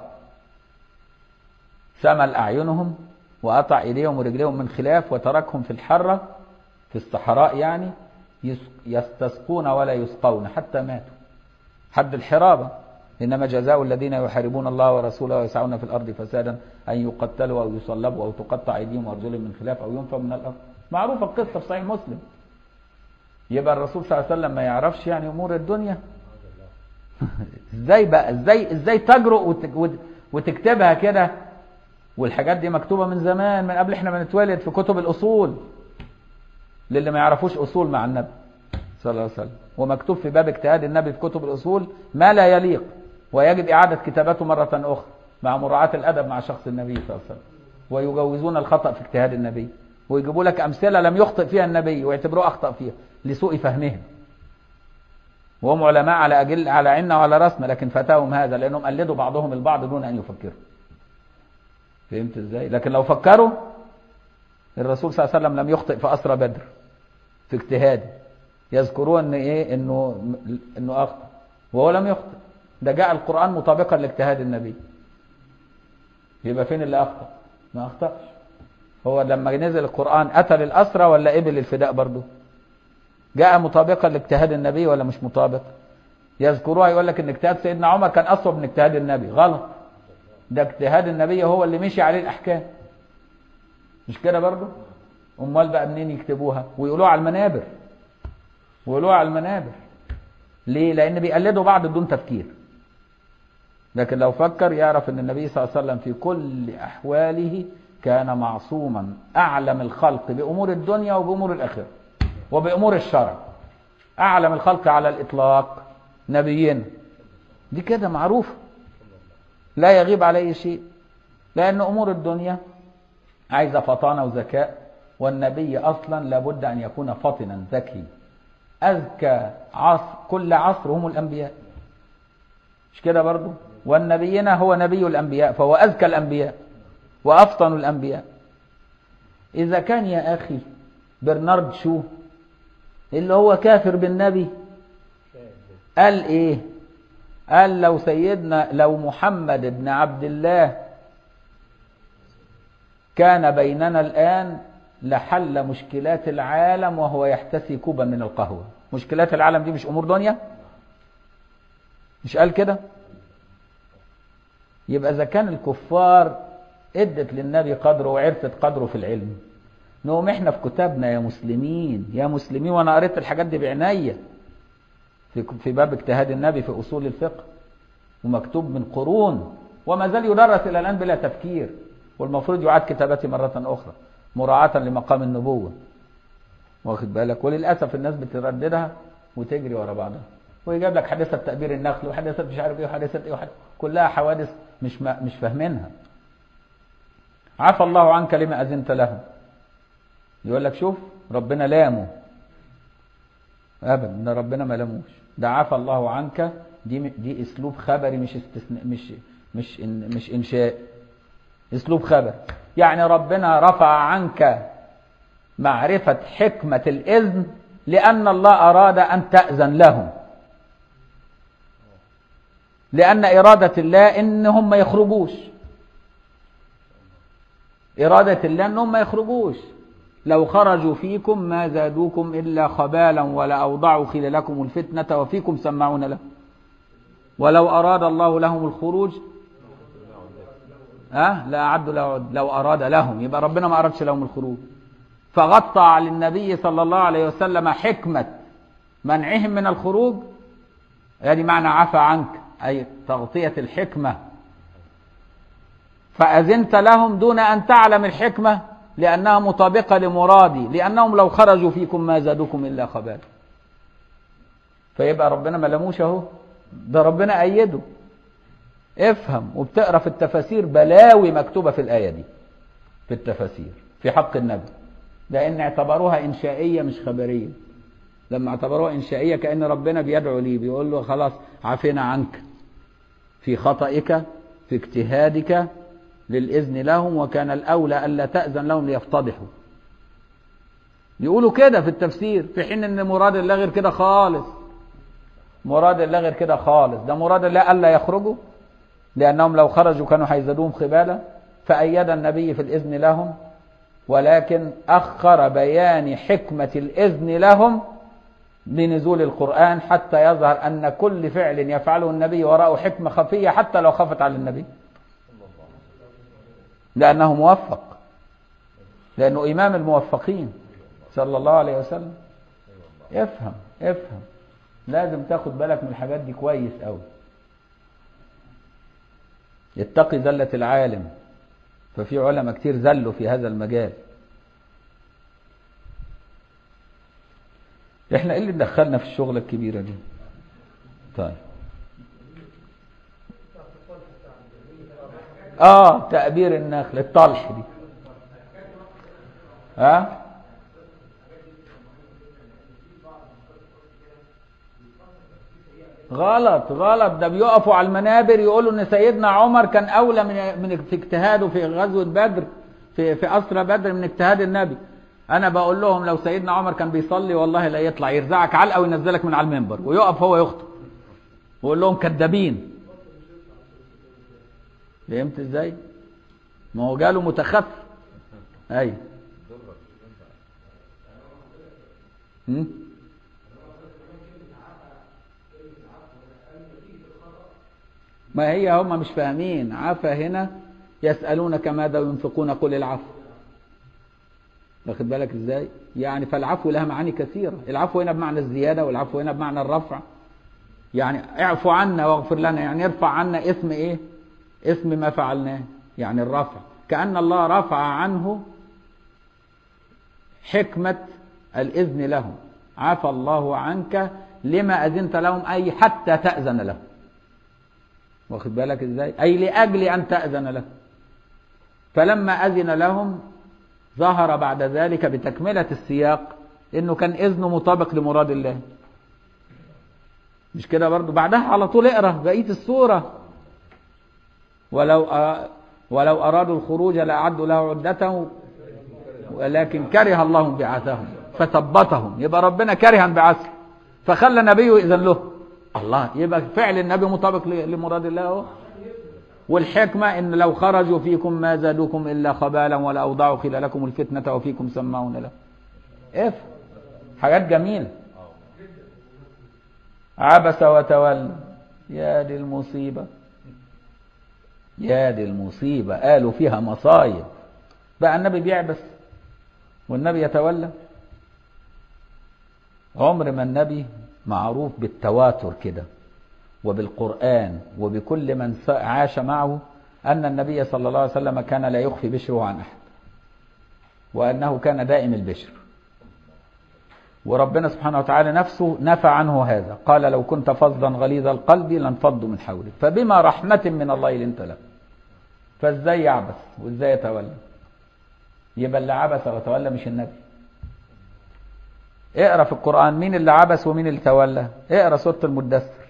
سمل اعينهم وقطع ايديهم ورجليهم من خلاف وتركهم في الحره في الصحراء يعني يس- يستسقون ولا يسقون حتى ماتوا حد الحرابة إنما جزاء الذين يحاربون الله ورسوله ويسعون في الأرض فسادا أن يقتلوا أو يصلبوا أو تقطع أيديهم وأرجلهم من خلاف أو ينفوا من الأرض معروفة القصة في صحيح مسلم يبقى الرسول صلى الله عليه وسلم ما يعرفش يعني أمور الدنيا ازاي بقى ازاي ازاي تجرؤ وت- وت- وتكتبها كده والحاجات دي مكتوبة من زمان من قبل احنا ما نتولد في كتب الأصول للي ما يعرفوش أصول مع النبي صلى الله عليه وسلم ومكتوب في باب اجتهاد النبي في كتب الأصول ما لا يليق ويجب إعادة كتابته مرة أخرى مع مراعاة الأدب مع شخص النبي صلى الله عليه وسلم ويجوزون الخطأ في اجتهاد النبي ويجيبوا لك أمثلة لم يخطئ فيها النبي ويعتبروه أخطأ فيها لسوء فهمهم وهم علماء على أجل على عنا وعلى راسنا لكن فتاهم هذا لأنهم قلدوا بعضهم البعض دون أن يفكروا فهمت ازاي لكن لو فكروا الرسول صلى الله عليه وسلم لم يخطئ في أسرى بدر في اجتهاده يذكرون ان ايه انه انه اخطا وهو لم يخطئ ده جاء القرآن مطابقا لاجتهاد النبي يبقى فين اللي اخطا ما اخطاش هو لما نزل القرآن قتل الأسرى ولا قبل الفداء برضه جاء مطابقا لاجتهاد النبي ولا مش مطابق يذكروها يقول لك ان اجتهاد سيدنا عمر كان اصوب من اجتهاد النبي غلط ده اجتهاد النبي هو اللي مشي عليه الاحكام مش كده برضه امال بقى منين يكتبوها ويقولوها على المنابر ويقولوها على المنابر ليه لان بيقلدوا بعض بدون تفكير لكن لو فكر يعرف ان النبي صلى الله عليه وسلم في كل احواله كان معصوما اعلم الخلق بامور الدنيا وبامور الاخره وبامور الشرع اعلم الخلق على الاطلاق نبينا دي كده معروفه لا يغيب عليه شيء لان امور الدنيا عايزه فطانه وذكاء والنبي اصلا لابد ان يكون فطنا ذكي اذكى عصر كل عصر هم الانبياء مش كده برضو والنبينا هو نبي الانبياء فهو اذكى الانبياء وافطن الانبياء اذا كان يا اخي برنارد شو اللي هو كافر بالنبي قال ايه قال لو سيدنا لو محمد بن عبد الله كان بيننا الآن لحل مشكلات العالم وهو يحتسي كوبا من القهوة مشكلات العالم دي مش أمور دنيا مش قال كده يبقى إذا كان الكفار ادت للنبي قدره وعرفت قدره في العلم نقوم احنا في كتابنا يا مسلمين يا مسلمين وانا قريت الحاجات دي بعناية في في باب اجتهاد النبي في اصول الفقه ومكتوب من قرون وما زال يدرس الى الان بلا تفكير والمفروض يعاد كتابته مرة أخرى مراعاة لمقام النبوة واخد بالك وللأسف الناس بترددها وتجري ورا بعضها ويجيب لك حادثة تأبير النخل وحادثة مش عارف ايه وحادثة ايه وحادثة كلها حوادث مش ما مش فاهمينها عفى الله عنك لما أذنت لهم يقول لك شوف ربنا لامه ابدا ده ربنا ما لاموش ده عفى الله عنك دي دي اسلوب خبري مش استثناء مش مش إن مش انشاء اسلوب خبر يعني ربنا رفع عنك معرفة حكمة الإذن لأن الله أراد أن تأذن لهم لأن إرادة الله إنهم ما يخرجوش إرادة الله إنهم ما يخرجوش لو خرجوا فيكم ما زادوكم إلا خبالا ولا أوضعوا خلالكم الفتنة وفيكم سمعون له ولو أراد الله لهم الخروج أه؟ لا أعد لو, لو أراد لهم يبقى ربنا ما أرادش لهم الخروج فغطى على النبي صلى الله عليه وسلم حكمة منعهم من الخروج يعني معنى عفى عنك أي تغطية الحكمة فأذنت لهم دون أن تعلم الحكمة لأنها مطابقة لمرادي لأنهم لو خرجوا فيكم ما زادوكم إلا خبال فيبقى ربنا ما لموش اهو ده ربنا أيده افهم وبتقرا في التفاسير بلاوي مكتوبة في الآية دي في التفاسير في حق النبي لأن اعتبروها إنشائية مش خبرية لما اعتبروها إنشائية كأن ربنا بيدعو ليه بيقول له خلاص عافينا عنك في خطئك في اجتهادك للإذن لهم وكان الأولى ألا تأذن لهم ليفتضحوا يقولوا كده في التفسير في حين ان مراد الله غير كده خالص مراد الله غير كده خالص ده مراد الله ألا يخرجوا لأنهم لو خرجوا كانوا هيزدوهم خبالة فأيد النبي في الإذن لهم ولكن أخر بيان حكمة الإذن لهم بنزول القرآن حتى يظهر أن كل فعل يفعله النبي وراءه حكمة خفية حتى لو خفت على النبي لأنه موفق لأنه إمام الموفقين صلى الله عليه وسلم افهم افهم لازم تاخد بالك من الحاجات دي كويس قوي اتقي زلة العالم ففي علماء كتير زلوا في هذا المجال احنا ايه اللي دخلنا في الشغلة الكبيرة دي طيب اه تأبير النخل الطلح دي ها غلط غلط ده بيقفوا على المنابر يقولوا ان سيدنا عمر كان اولى من من في اجتهاده في غزوه بدر في في اسرى بدر من اجتهاد النبي انا بقول لهم لو سيدنا عمر كان بيصلي والله لا يطلع يرزعك علقه وينزلك من على المنبر ويقف هو يخطب ويقول لهم كذابين فهمت ازاي ما هو جاله متخفف ايوه هم؟ ما هي هم مش فاهمين عفا هنا يسألونك ماذا ينفقون قل العفو واخد بالك ازاي يعني فالعفو لها معاني كثيرة العفو هنا بمعنى الزيادة والعفو هنا بمعنى الرفع يعني اعفو عنا واغفر لنا يعني ارفع عنا اسم ايه اسم ما فعلناه يعني الرفع كأن الله رفع عنه حكمة الإذن لهم عفى الله عنك لما أذنت لهم أي حتى تأذن لهم واخد بالك ازاي أي لأجل أن تأذن لهم فلما أذن لهم ظهر بعد ذلك بتكملة السياق انه كان اذنه مطابق لمراد الله مش كده برضو بعدها على طول اقرا بقيه السوره ولو أ... ولو ارادوا الخروج لاعدوا له عدته ولكن كره الله بعثهم فثبتهم يبقى ربنا كره بعثه فخلى نبيه اذن له الله يبقى فعل النبي مطابق لمراد الله اهو والحكمة إن لو خرجوا فيكم ما زادوكم إلا خبالا ولا أوضعوا خلالكم الفتنة وفيكم سماعون له إف حاجات جميلة عبس وتولى يا دي المصيبة يا دي المصيبة قالوا فيها مصايب بقى النبي بيعبس والنبي يتولى عمر ما النبي معروف بالتواتر كده وبالقرآن وبكل من عاش معه أن النبي صلى الله عليه وسلم كان لا يخفي بشره عن أحد وأنه كان دائم البشر وربنا سبحانه وتعالى نفسه نفى عنه هذا قال لو كنت فظا غليظ القلب لانفضوا من حولك فبما رحمة من الله لنت له فازاي يعبس وازاي يتولى يبقى اللي عبس وتولى مش النبي اقرا في القرآن مين اللي عبس ومين اللي تولى اقرا سورة المدثر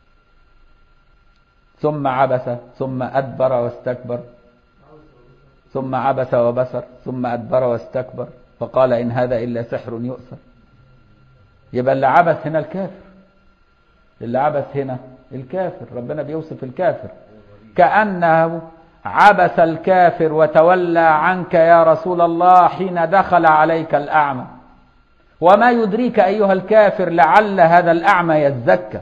ثم عبس ثم أدبر واستكبر ثم عبس وبسر ثم أدبر واستكبر فقال إن هذا إلا سحر يؤثر يبقى اللي عبس هنا الكافر اللي عبس هنا الكافر ربنا بيوصف الكافر كأنه عبس الكافر وتولى عنك يا رسول الله حين دخل عليك الأعمى وما يدريك أيها الكافر لعل هذا الأعمى يزكى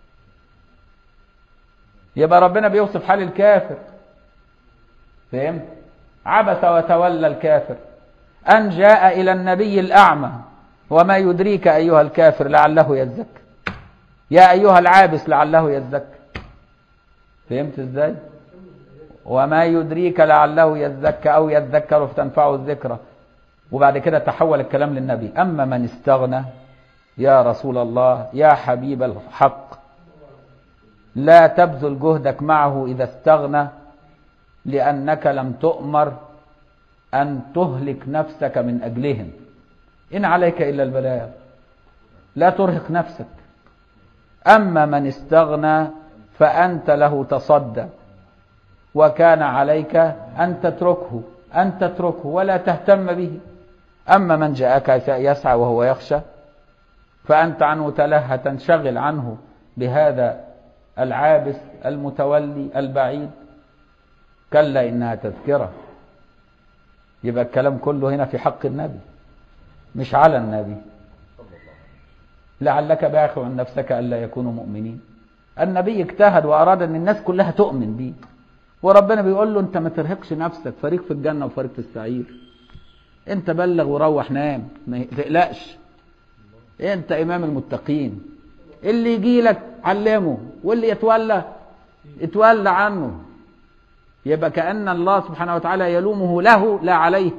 يبقى ربنا بيوصف حال الكافر فهمت عبس وتولى الكافر أن جاء إلى النبي الأعمى وما يدريك أيها الكافر لعله يزكى يا أيها العابس لعله يزكى فهمت ازاي وما يدريك لعله يزكى أو يذكر فتنفعه الذكرى وبعد كده تحول الكلام للنبي أما من استغنى يا رسول الله يا حبيب الحق لا تبذل جهدك معه إذا استغنى لأنك لم تؤمر أن تهلك نفسك من أجلهم إن عليك إلا البلاغ لا ترهق نفسك أما من استغنى فأنت له تصدى وكان عليك أن تتركه أن تتركه ولا تهتم به أما من جاءك يسعى وهو يخشى فأنت عنه تلهى تنشغل عنه بهذا العابس المتولي البعيد كلا إنها تذكرة يبقى الكلام كله هنا في حق النبي مش على النبي لعلك باخع نفسك ألا يكونوا مؤمنين النبي اجتهد وأراد أن الناس كلها تؤمن بيه وربنا بيقول له أنت ما ترهقش نفسك فريق في الجنة وفريق في السعير أنت بلغ وروح نام ما تقلقش أنت إمام المتقين اللي يجي لك علمه واللي يتولى اتولى عنه يبقى كأن الله سبحانه وتعالى يلومه له لا عليه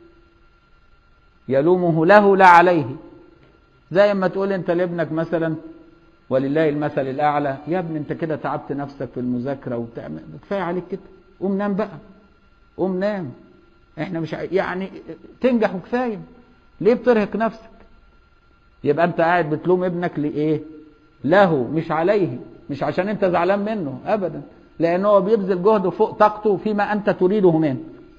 يلومه له لا عليه زي ما تقول انت لابنك مثلا ولله المثل الاعلى يا ابني انت كده تعبت نفسك في المذاكره وبتعمل كفايه عليك كده قوم نام بقى قوم نام احنا مش ع- يعني تنجح وكفايه ليه بترهق نفسك يبقى انت قاعد بتلوم ابنك لايه له مش عليه مش عشان انت زعلان منه ابدا لان هو بيبذل جهده فوق طاقته فيما انت تريده منه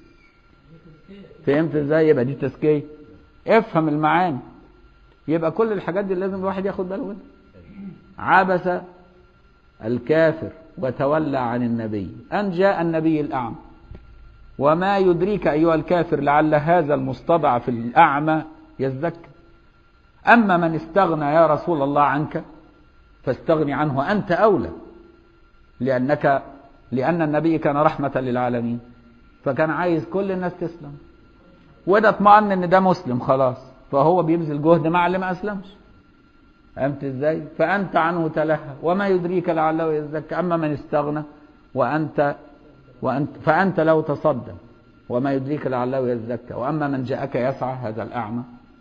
فهمت ازاي يبقى دي تزكيه افهم المعاني يبقى كل الحاجات دي لازم الواحد ياخد باله منها عبس الكافر وتولى عن النبي ان جاء النبي الاعمى وما يدريك ايها الكافر لعل هذا المستضعف الاعمى يزكى اما من استغنى يا رسول الله عنك فاستغني عنه انت اولى لانك لان النبي كان رحمه للعالمين فكان عايز كل الناس تسلم وده اطمأن ان ده مسلم خلاص فهو بيبذل جهد مع اللي ما اسلمش فهمت ازاي فانت عنه تلهى وما يدريك لعله يزكى اما من استغنى وانت وانت فانت له تصدى وما يدريك لعله يزكى واما من جاءك يسعى هذا الاعمى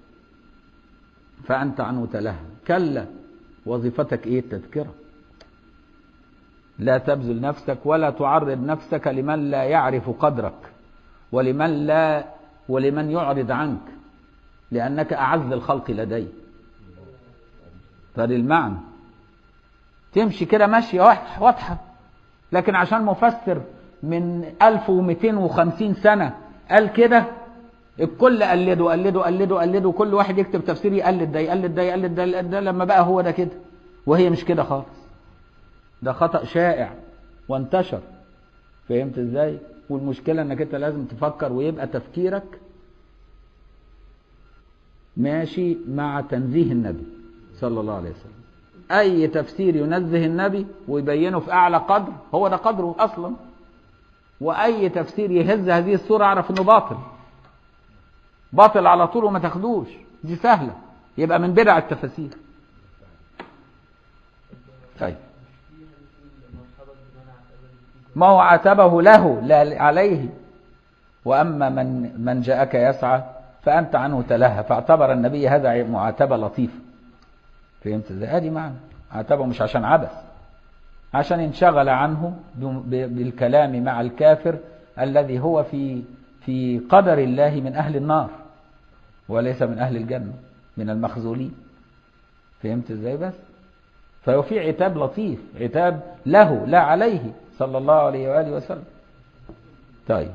فانت عنه تلهى كلا وظيفتك ايه التذكره لا تبذل نفسك ولا تعرض نفسك لمن لا يعرف قدرك ولمن لا ولمن يعرض عنك لأنك أعز الخلق لدي فدي المعنى تمشي كده ماشية واضحة واضحة لكن عشان مفسر من 1250 سنة قال كده الكل قلده قلده قلده قلده كل واحد يكتب تفسير يقلد ده يقلد ده يقلد ده يقلد ده لما بقى هو ده كده وهي مش كده خالص ده خطأ شائع وانتشر فهمت ازاي والمشكلة انك انت لازم تفكر ويبقى تفكيرك ماشي مع تنزيه النبي صلى الله عليه وسلم اي تفسير ينزه النبي ويبينه في اعلى قدر هو ده قدره اصلا واي تفسير يهز هذه الصورة اعرف انه باطل باطل على طول وما تاخدوش دي سهلة يبقى من بدع التفاسير طيب ما هو عاتبه له لا عليه وأما من من جاءك يسعى فأنت عنه تلهى فاعتبر النبي هذا معاتبة لطيفة فهمت ازاي؟ ادي معنى عاتبه مش عشان عبث عشان انشغل عنه بالكلام مع الكافر الذي هو في في قدر الله من أهل النار وليس من أهل الجنة من المخذولين فهمت ازاي بس فهو في عتاب لطيف عتاب له لا عليه صلى الله عليه وآله وسلم طيب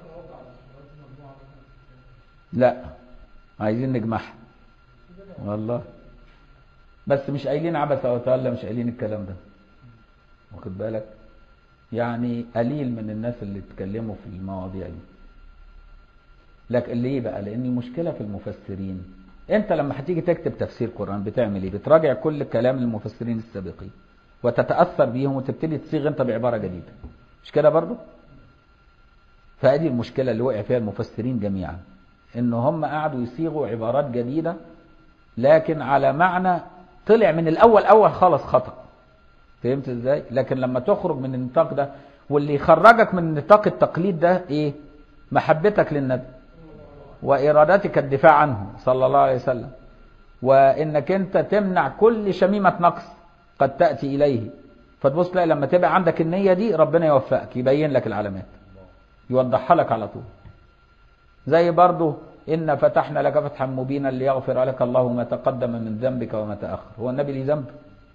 لا عايزين نجمعها والله بس مش قايلين عبس وتولى مش قايلين الكلام ده واخد بالك يعني قليل من الناس اللي اتكلموا في المواضيع دي لكن ليه بقى لان المشكله في المفسرين انت لما هتيجي تكتب تفسير قرآن بتعمل ايه بتراجع كل كلام المفسرين السابقين وتتأثر بيهم وتبتدي تصيغ انت بعبارة جديدة مش كده برضو فهذه المشكلة اللي وقع فيها المفسرين جميعا ان هم قعدوا يصيغوا عبارات جديدة لكن على معنى طلع من الاول اول خالص خطأ فهمت ازاي لكن لما تخرج من النطاق ده واللي يخرجك من نطاق التقليد ده ايه محبتك للنبي وإرادتك الدفاع عنه صلى الله عليه وسلم وإنك أنت تمنع كل شميمة نقص قد تأتي إليه فتبص تلاقي لما تبقى عندك النية دي ربنا يوفقك يبين لك العلامات يوضحها لك على طول زي برضه إن فتحنا لك فتحا مبينا ليغفر لك الله ما تقدم من ذنبك وما تأخر هو النبي ليه ذنب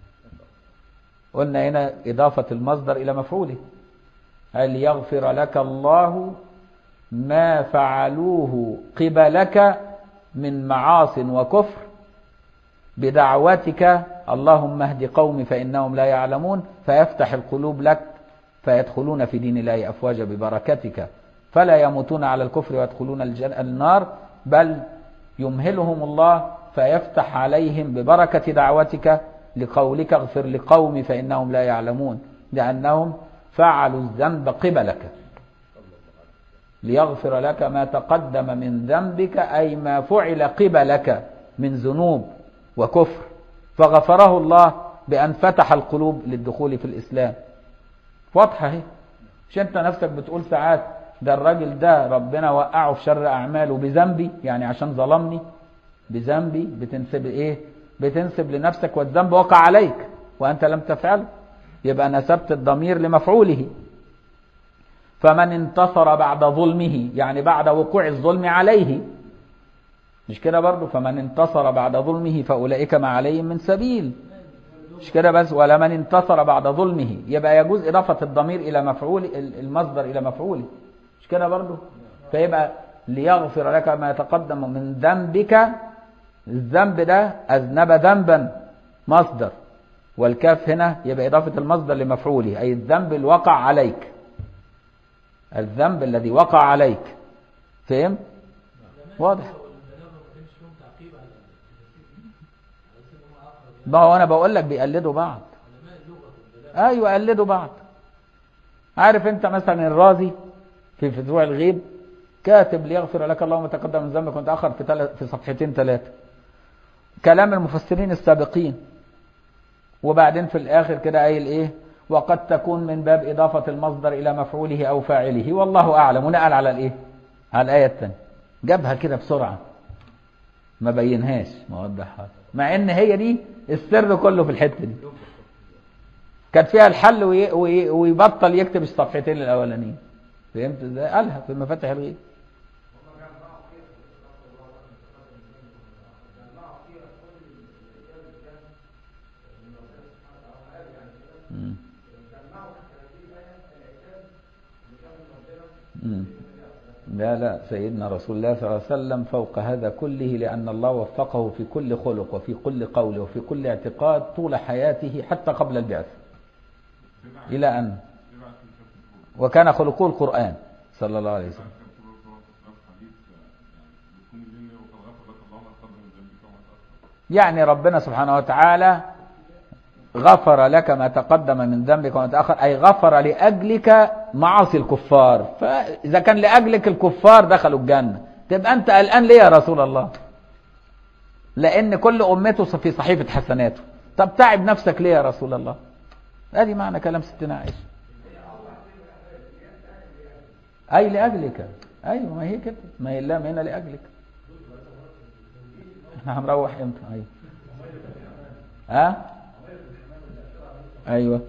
قلنا هنا إضافة المصدر إلى مفعوله هل يغفر لك الله ما فعلوه قبلك من معاص وكفر بدعوتك اللهم اهد قومي فإنهم لا يعلمون فيفتح القلوب لك فيدخلون في دين الله أفواجا ببركتك فلا يموتون على الكفر ويدخلون النار بل يمهلهم الله فيفتح عليهم ببركة دعوتك لقولك اغفر لقومي فإنهم لا يعلمون لأنهم فعلوا الذنب قبلك ليغفر لك ما تقدم من ذنبك أي ما فعل قبلك من ذنوب وكفر فغفره الله بأن فتح القلوب للدخول في الإسلام واضحة اهي مش انت نفسك بتقول ساعات ده الراجل ده ربنا وقعه في شر أعماله بذنبي يعني عشان ظلمني بذنبي بتنسب ايه بتنسب لنفسك والذنب وقع عليك وأنت لم تفعله يبقى نسبت الضمير لمفعوله فمن انتصر بعد ظلمه يعني بعد وقوع الظلم عليه مش كده برضه فمن انتصر بعد ظلمه فأولئك ما عليهم من سبيل مش كده بس ولا من انتصر بعد ظلمه يبقى يجوز إضافة الضمير إلى مفعول المصدر إلى مفعوله مش كده برضه فيبقى ليغفر لك ما يتقدم من ذنبك الذنب ده أذنب ذنبا مصدر والكاف هنا يبقى إضافة المصدر لمفعوله أي الذنب الوقع عليك الذنب الذي وقع عليك فهم واضح ما هو انا بقول لك بيقلدوا بعض ايوه يقلدوا بعض عارف انت مثلا الرازي في فتوى الغيب كاتب ليغفر لك الله ما تقدم من ذنبك وانت اخر في تل... في صفحتين ثلاثه كلام المفسرين السابقين وبعدين في الاخر كده قايل ايه وقد تكون من باب إضافة المصدر إلى مفعوله أو فاعله والله أعلم ونقل على الإيه على الآية الثانية جابها كده بسرعة ما بينهاش ما وضحها مع إن هي دي السر كله في الحتة دي كانت فيها الحل وي... وي... ويبطل يكتب الصفحتين الأولانيين فهمت ازاي؟ قالها في مفاتح الغيب مم. مم. لا لا سيدنا رسول الله صلى الله عليه وسلم فوق هذا كله لأن الله وفقه في كل خلق وفي كل قول وفي كل اعتقاد طول حياته حتى قبل البعث إلى أن وكان خلقه القرآن صلى الله عليه وسلم يعني ربنا سبحانه وتعالى غفر لك ما تقدم من ذنبك وما تأخر أي غفر لأجلك معاصي الكفار فإذا كان لأجلك الكفار دخلوا الجنة تبقى أنت قلقان ليه يا رسول الله لأن كل أمته في صحيفة حسناته طب تعب نفسك ليه يا رسول الله ادي معنى كلام ستنا عائشة أي لأجلك أيوة ما هي كده ما هي اللام هنا لأجلك احنا هنروح امتى أيوة ها ايوه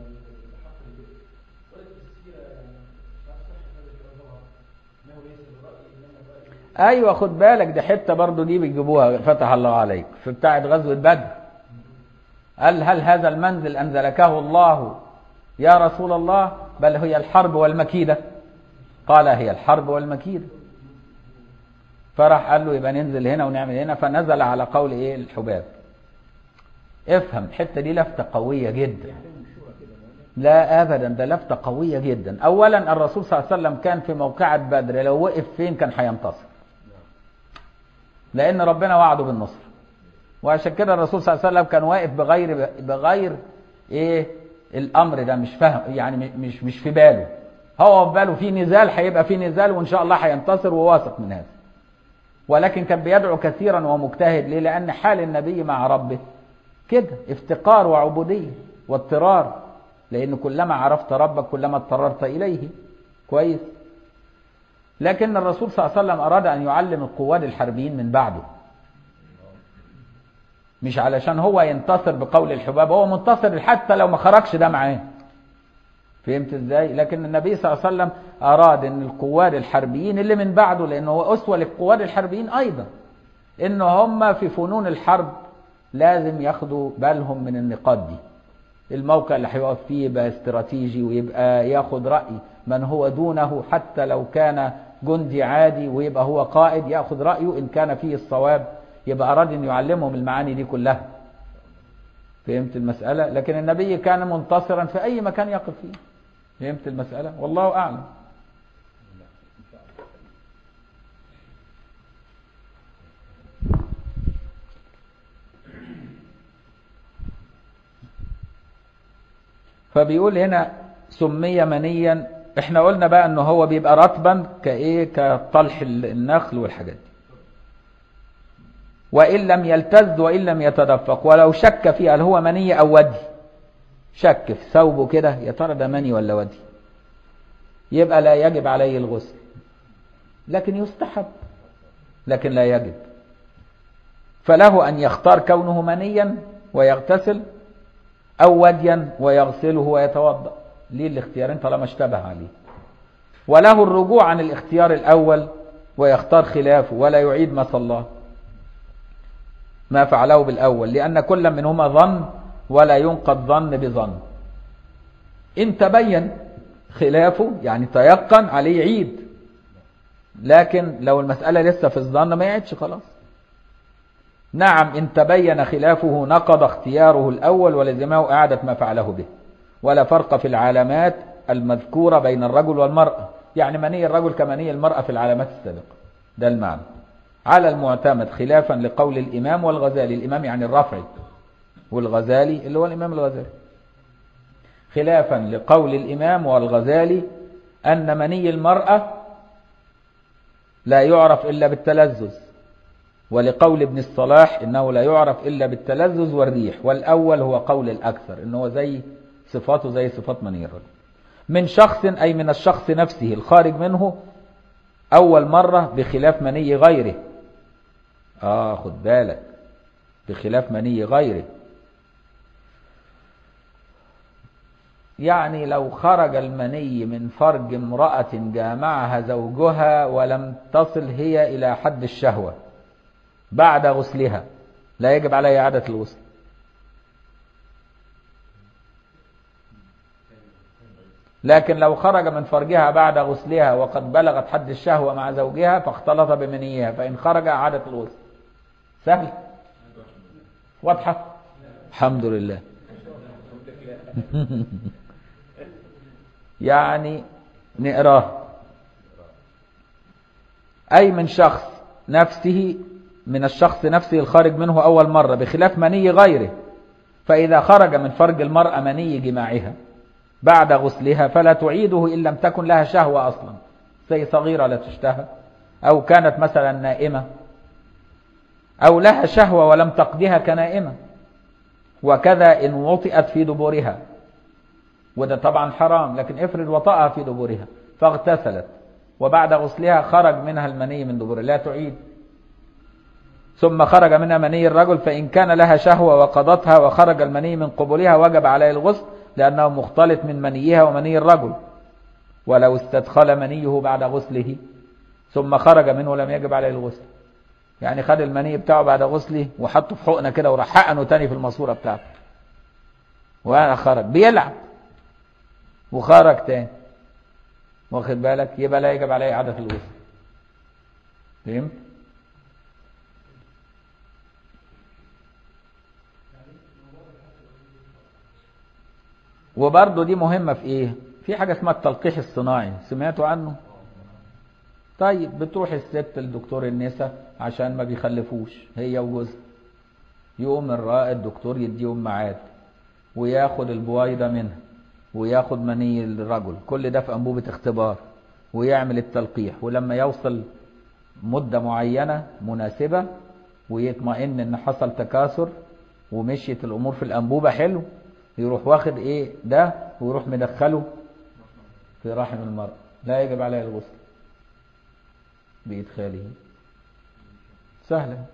ايوه خد بالك دي حته برضو دي بيجيبوها فتح الله عليك في بتاعه غزوه بدر قال هل هذا المنزل انزلكه الله يا رسول الله بل هي الحرب والمكيده قال هي الحرب والمكيده فراح قال له يبقى ننزل هنا ونعمل هنا فنزل على قول ايه الحباب افهم الحته دي لفته قويه جدا لا ابدا ده لفته قويه جدا اولا الرسول صلى الله عليه وسلم كان في موقعة بدر لو وقف فين كان هينتصر لان ربنا وعده بالنصر وعشان كده الرسول صلى الله عليه وسلم كان واقف بغير بغير ايه الامر ده مش فاهم يعني مش مش في باله هو في باله في نزال هيبقى في نزال وان شاء الله هينتصر وواثق من هذا ولكن كان بيدعو كثيرا ومجتهد ليه لان حال النبي مع ربه كده افتقار وعبوديه واضطرار لأن كلما عرفت ربك كلما اضطررت إليه كويس لكن الرسول صلى الله عليه وسلم أراد أن يعلم القواد الحربيين من بعده مش علشان هو ينتصر بقول الحباب هو منتصر حتى لو ما خرجش ده معاه فهمت ازاي لكن النبي صلى الله عليه وسلم أراد أن القواد الحربيين اللي من بعده لأنه هو أسوة للقواد الحربيين أيضا إن هم في فنون الحرب لازم ياخدوا بالهم من النقاط دي الموقع اللي هيقف فيه يبقى استراتيجي ويبقى ياخد رأي من هو دونه حتى لو كان جندي عادي ويبقى هو قائد ياخد رأيه إن كان فيه الصواب يبقى أراد أن يعلمهم المعاني دي كلها فهمت المسألة لكن النبي كان منتصرا في أي مكان يقف فيه فهمت المسألة والله أعلم فبيقول هنا سمي منيا احنا قلنا بقى انه هو بيبقى رطبا كايه كطلح النخل والحاجات دي وان لم يلتذ وان لم يتدفق ولو شك في هل هو مني او ودي شك في ثوبه كده يا ترى ده مني ولا ودي يبقى لا يجب عليه الغسل لكن يستحب لكن لا يجب فله ان يختار كونه منيا ويغتسل او وديا ويغسله ويتوضا ليه الاختيارين طالما اشتبه عليه وله الرجوع عن الاختيار الاول ويختار خلافه ولا يعيد ما صلاه ما فعله بالاول لان كل منهما ظن ولا ينقض ظن بظن ان تبين خلافه يعني تيقن عليه يعيد لكن لو المسألة لسه في الظن ما يعيدش خلاص نعم إن تبين خلافه نقض اختياره الأول ولزمه إعادة ما فعله به ولا فرق في العلامات المذكورة بين الرجل والمرأة يعني مني الرجل كمني المرأة في العلامات السابقة ده المعنى على المعتمد خلافا لقول الإمام والغزالي الإمام يعني الرفعي والغزالي اللي هو الإمام الغزالي خلافا لقول الإمام والغزالي أن مني المرأة لا يعرف إلا بالتلذذ ولقول ابن الصلاح إنه لا يعرف إلا بالتلذذ والريح والأول هو قول الأكثر إنه زي صفاته زي صفات مني الرجل من شخص أي من الشخص نفسه الخارج منه أول مرة بخلاف مني غيره آه خد بالك بخلاف مني غيره يعني لو خرج المني من فرج امرأة جامعها زوجها ولم تصل هي إلى حد الشهوة بعد غسلها لا يجب عليها إعادة الغسل لكن لو خرج من فرجها بعد غسلها وقد بلغت حد الشهوة مع زوجها فاختلط بمنيها فإن خرج أعادت الغسل سهل واضحة الحمد لله يعني نقراه أي من شخص نفسه من الشخص نفسه الخارج منه أول مرة بخلاف مني غيره فإذا خرج من فرج المرأة مني جماعها بعد غسلها فلا تعيده إن لم تكن لها شهوة أصلا زي صغيرة لا تشتهى أو كانت مثلا نائمة أو لها شهوة ولم تقضها كنائمة وكذا إن وطئت في دبورها وده طبعا حرام لكن افرض وطأها في دبورها فاغتسلت وبعد غسلها خرج منها المني من دبورها لا تعيد ثم خرج منها مني الرجل فإن كان لها شهوة وقضتها وخرج المني من قبلها وجب عليه الغسل لأنه مختلط من منيها ومني الرجل ولو استدخل منيه بعد غسله ثم خرج منه لم يجب عليه الغسل يعني خد المني بتاعه بعد غسله وحطه في حقنه كده وراح حقنه تاني في الماسوره بتاعته وانا خرج بيلعب وخرج تاني واخد بالك يبقى لا يجب عليه اعاده الغسل فهمت وبرضه دي مهمة في ايه في حاجة اسمها التلقيح الصناعي سمعتوا عنه طيب بتروح الست لدكتور النساء عشان ما بيخلفوش هي وجوزها يقوم الرائد الدكتور يديهم ميعاد وياخد البويضة منها وياخد مني الرجل كل ده في أنبوبة اختبار ويعمل التلقيح ولما يوصل مدة معينة مناسبة ويطمئن ان حصل تكاثر ومشيت الامور في الانبوبة حلو يروح واخد ايه ده ويروح مدخله في رحم المرأة لا يجب عليه الغسل بإدخاله سهلة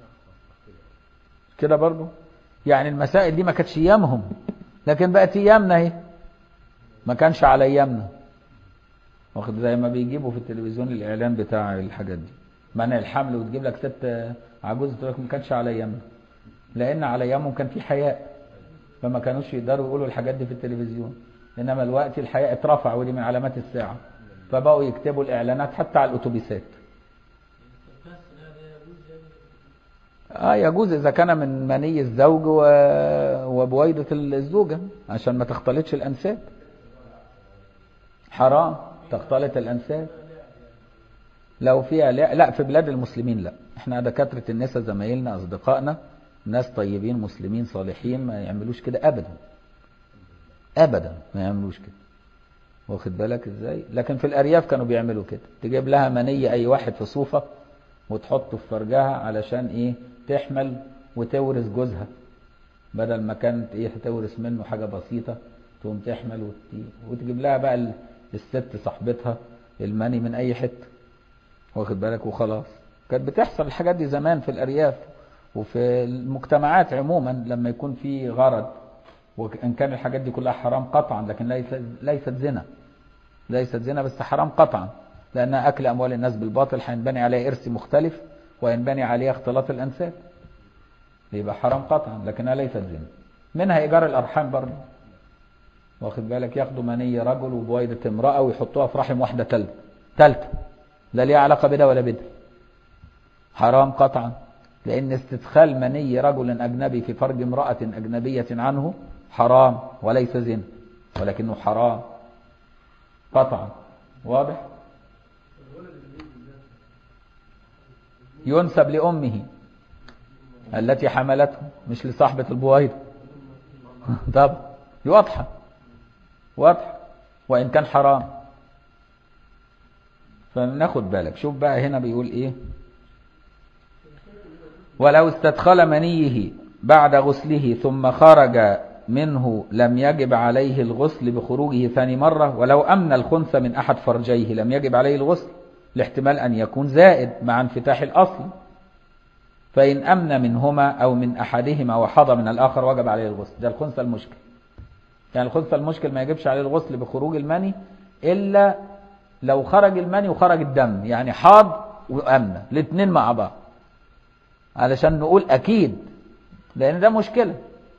كده برضو يعني المسائل دي ما كانتش ايامهم لكن بقت ايامنا اهي ما كانش على ايامنا واخد زي ما بيجيبوا في التلفزيون الاعلان بتاع الحاجات دي منع الحمل وتجيب لك ست عجوز تقول لك ما كانش على ايامنا لان على ايامهم كان في حياء فما كانوش يقدروا يقولوا الحاجات دي في التلفزيون انما الوقت الحياء اترفع ودي من علامات الساعه فبقوا يكتبوا الاعلانات حتى على الاتوبيسات اه يجوز اذا كان من مني الزوج و... وبويضة الزوجة عشان ما تختلطش الانساب حرام تختلط الانساب لو فيها لا, لا في بلاد المسلمين لا احنا دكاترة النساء زمايلنا اصدقائنا ناس طيبين مسلمين صالحين ما يعملوش كده ابدا ابدا ما يعملوش كده واخد بالك ازاي لكن في الارياف كانوا بيعملوا كده تجيب لها منية اي واحد في صوفة وتحطه في فرجها علشان ايه تحمل وتورث جوزها بدل ما كانت ايه تورث منه حاجة بسيطة تقوم تحمل وت- وتجيب لها بقى ال- الست صاحبتها المني من اي حتة واخد بالك وخلاص كانت بتحصل الحاجات دي زمان في الارياف وفي المجتمعات عموما لما يكون في غرض وان كان الحاجات دي كلها حرام قطعا لكن ليست ليست زنا ليست زنا بس حرام قطعا لانها اكل اموال الناس بالباطل هينبني عليها ارث مختلف وينبني عليها اختلاط الانساب يبقى حرام قطعا لكنها ليست زنا منها ايجار الارحام برضه واخد بالك ياخدوا مني رجل وبويضة امرأة ويحطوها في رحم واحدة تالتة تالتة لا ليها علاقة بده ولا بده حرام قطعا لأن استدخال مني رجل أجنبي في فرج امرأة أجنبية عنه حرام وليس زنا ولكنه حرام قطعا واضح ينسب لأمه التي حملته مش لصاحبة البويضة طب دي واضحة واضحة وإن كان حرام فناخد بالك شوف بقى هنا بيقول إيه ولو استدخل منيه بعد غسله ثم خرج منه لم يجب عليه الغسل بخروجه ثاني مرة ولو أمن الخنث من أحد فرجيه لم يجب عليه الغسل لاحتمال أن يكون زائد مع انفتاح الأصل فإن أمن منهما أو من أحدهما وحظى من الآخر وجب عليه الغسل ده الخنث المشكل يعني الخنث المشكل ما يجبش عليه الغسل بخروج المني إلا لو خرج المني وخرج الدم يعني حاض وأمن الاثنين مع بعض علشان نقول أكيد لأن ده مشكلة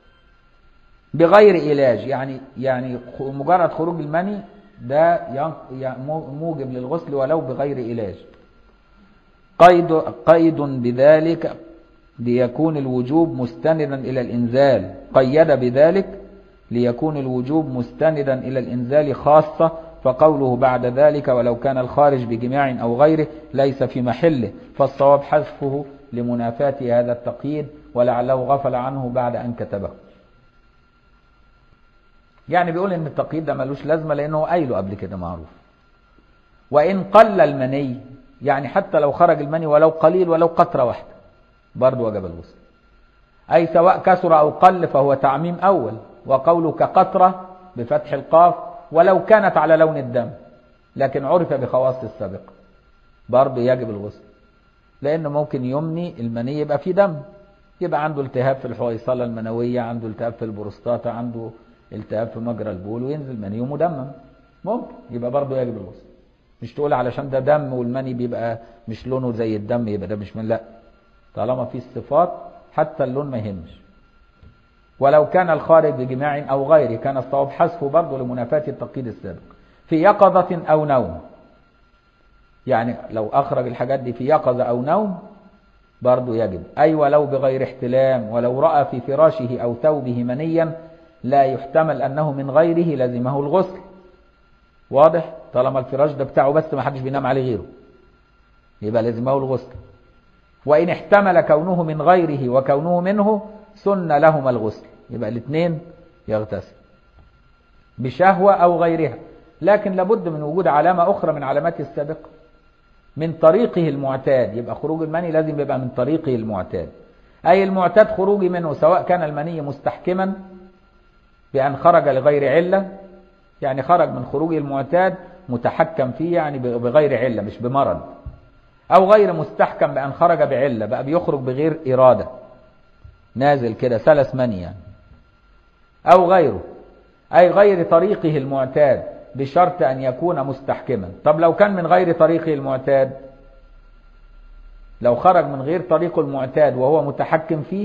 بغير علاج يعني يعني مجرد خروج المني ده موجب للغسل ولو بغير علاج قيد قيد بذلك ليكون الوجوب مستندا إلى الإنزال قيد بذلك ليكون الوجوب مستندا إلى الإنزال خاصة فقوله بعد ذلك ولو كان الخارج بجماع أو غيره ليس في محله فالصواب حذفه لمنافاة هذا التقييد ولعله غفل عنه بعد أن كتبه يعني بيقول ان التقييد ده ملوش لازمة لانه قايله قبل كده معروف وان قل المني يعني حتى لو خرج المني ولو قليل ولو قطرة واحدة برضه وجب الغسل اي سواء كثر او قل فهو تعميم اول وقوله كقطرة بفتح القاف ولو كانت على لون الدم لكن عرف بخواص السابق برضه يجب الغسل لانه ممكن يمني المني يبقى فيه دم يبقى عنده التهاب في الحويصلة المنوية عنده التهاب في البروستاتا عنده التهاب في مجرى البول وينزل مني مدمم ممكن يبقى برضه يجب الغسل مش تقول علشان ده دم والمني بيبقى مش لونه زي الدم يبقى ده مش من لا طالما في الصفات حتى اللون ما يهمش ولو كان الخارج بجماع او غيره كان الصواب حذفه برضه لمنافاة التقييد السابق في يقظة او نوم يعني لو اخرج الحاجات دي في يقظة او نوم برضه يجب اي ولو بغير احتلام ولو رأى في فراشه او ثوبه منيا لا يحتمل أنه من غيره لزمه الغسل واضح طالما الفراش ده بتاعه بس ما حدش بينام عليه غيره يبقى لزمه الغسل وإن احتمل كونه من غيره وكونه منه سن لهما الغسل يبقى الاثنين يغتسل بشهوة أو غيرها لكن لابد من وجود علامة أخرى من علامات السابقة من طريقه المعتاد يبقى خروج المني لازم يبقى من طريقه المعتاد أي المعتاد خروجي منه سواء كان المني مستحكما بأن خرج لغير علة يعني خرج من خروجه المعتاد متحكم فيه يعني بغير علة مش بمرض أو غير مستحكم بأن خرج بعلة بقى بيخرج بغير إرادة نازل كده سلس مني يعني أو غيره أي غير طريقه المعتاد بشرط أن يكون مستحكما طب لو كان من غير طريقه المعتاد لو خرج من غير طريقه المعتاد وهو متحكم فيه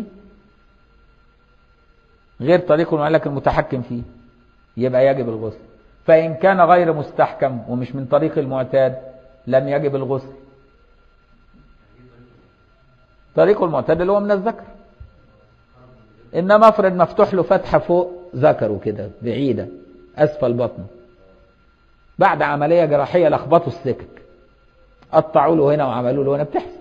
غير طريقه لك المتحكم فيه يبقى يجب الغسل فإن كان غير مستحكم ومش من طريق المعتاد لم يجب الغسل طريقه المعتاد اللي هو من الذكر إنما افرض مفتوح له فتحة فوق ذكره كده بعيدة أسفل بطنه بعد عملية جراحية لخبطوا السكك قطعوا له هنا وعملوا له هنا بتحصل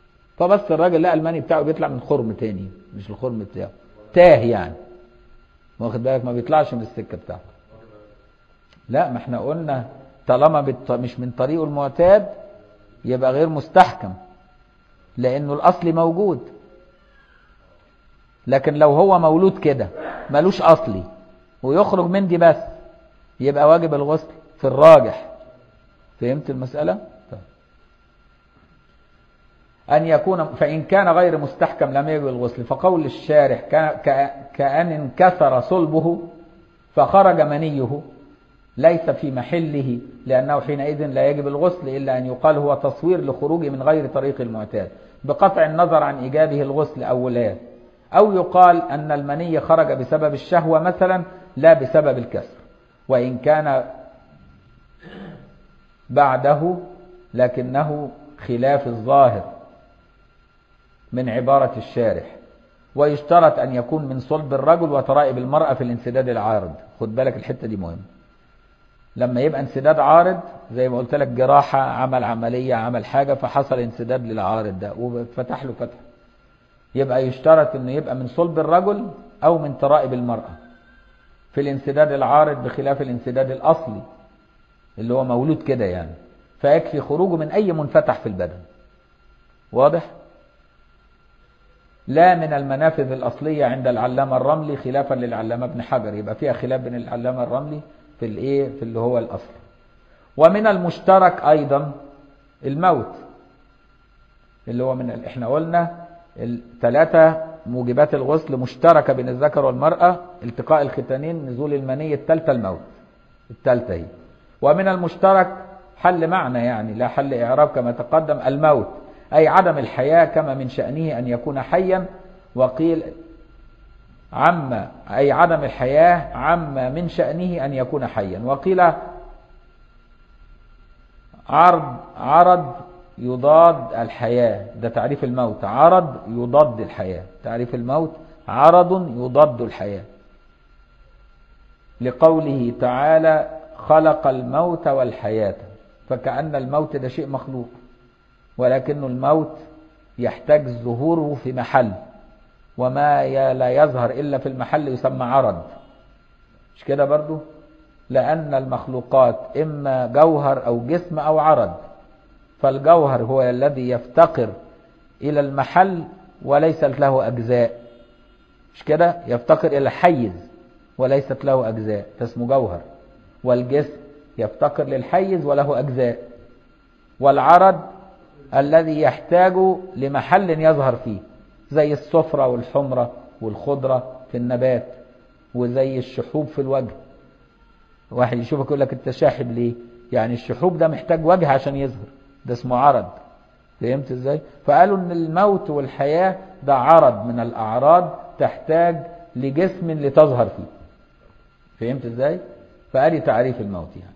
فبس الراجل لقى المني بتاعه بيطلع من خرم تاني مش الخرم بتاعه تاه يعني واخد بالك ما بيطلعش من السكة بتاعته لا ما احنا قلنا طالما بالط... مش من طريقه المعتاد يبقى غير مستحكم لانه الاصل موجود لكن لو هو مولود كده ملوش اصلي ويخرج من دي بس يبقى واجب الغسل في الراجح فهمت المسألة؟ طيب. أن يكون فإن كان غير مستحكم لم يجب الغسل فقول الشارح كأن انكسر صلبه فخرج منيه ليس في محله لأنه حينئذ لا يجب الغسل إلا أن يقال هو تصوير لخروجه من غير طريق المعتاد بقطع النظر عن إيجابه الغسل أو لا أو يقال أن المني خرج بسبب الشهوة مثلا لا بسبب الكسر وإن كان بعده لكنه خلاف الظاهر من عبارة الشارح ويشترط أن يكون من صلب الرجل وترائب المرأة في الانسداد العارض خد بالك الحتة دي مهمة لما يبقى انسداد عارض زي ما قلت لك جراحة عمل عملية عمل حاجة فحصل انسداد للعارض ده وفتح له فتح يبقى يشترط انه يبقى من صلب الرجل او من ترائب المرأة في الانسداد العارض بخلاف الانسداد الاصلي اللي هو مولود كده يعني فيكفي خروجه من اي منفتح في البدن واضح لا من المنافذ الأصلية عند العلامة الرملي خلافا للعلامة ابن حجر يبقى فيها خلاف بين العلامة الرملي في الايه في اللي هو الأصل ومن المشترك أيضا الموت اللي هو من احنا قلنا الثلاثة موجبات الغسل مشتركة بين الذكر والمرأة التقاء الختانين نزول المني الثالثة الموت الثالثة هي ومن المشترك حل معنى يعني لا حل إعراب كما تقدم الموت أي عدم الحياة كما من شأنه أن يكون حيا وقيل عم أي عدم الحياة عم من شأنه أن يكون حيا وقيل عرض عرض يضاد الحياة ده تعريف الموت عرض يضاد الحياة تعريف الموت عرض يضاد الحياة لقوله تعالى خلق الموت والحياة فكأن الموت ده شيء مخلوق ولكن الموت يحتاج ظهوره في محل وما لا يظهر إلا في المحل يسمى عرض مش كده برضو لأن المخلوقات إما جوهر أو جسم أو عرض فالجوهر هو الذي يفتقر إلى المحل وليست له أجزاء مش كده يفتقر إلى حيز وليست له أجزاء اسمه جوهر والجسم يفتقر للحيز وله أجزاء والعرض الذي يحتاج لمحل يظهر فيه زي الصفرة والحمرة والخضرة في النبات وزي الشحوب في الوجه واحد يشوفك يقول لك انت شاحب ليه يعني الشحوب ده محتاج وجه عشان يظهر ده اسمه عرض فهمت ازاي فقالوا ان الموت والحياة ده عرض من الاعراض تحتاج لجسم لتظهر فيه فهمت ازاي فقالي تعريف الموت يعني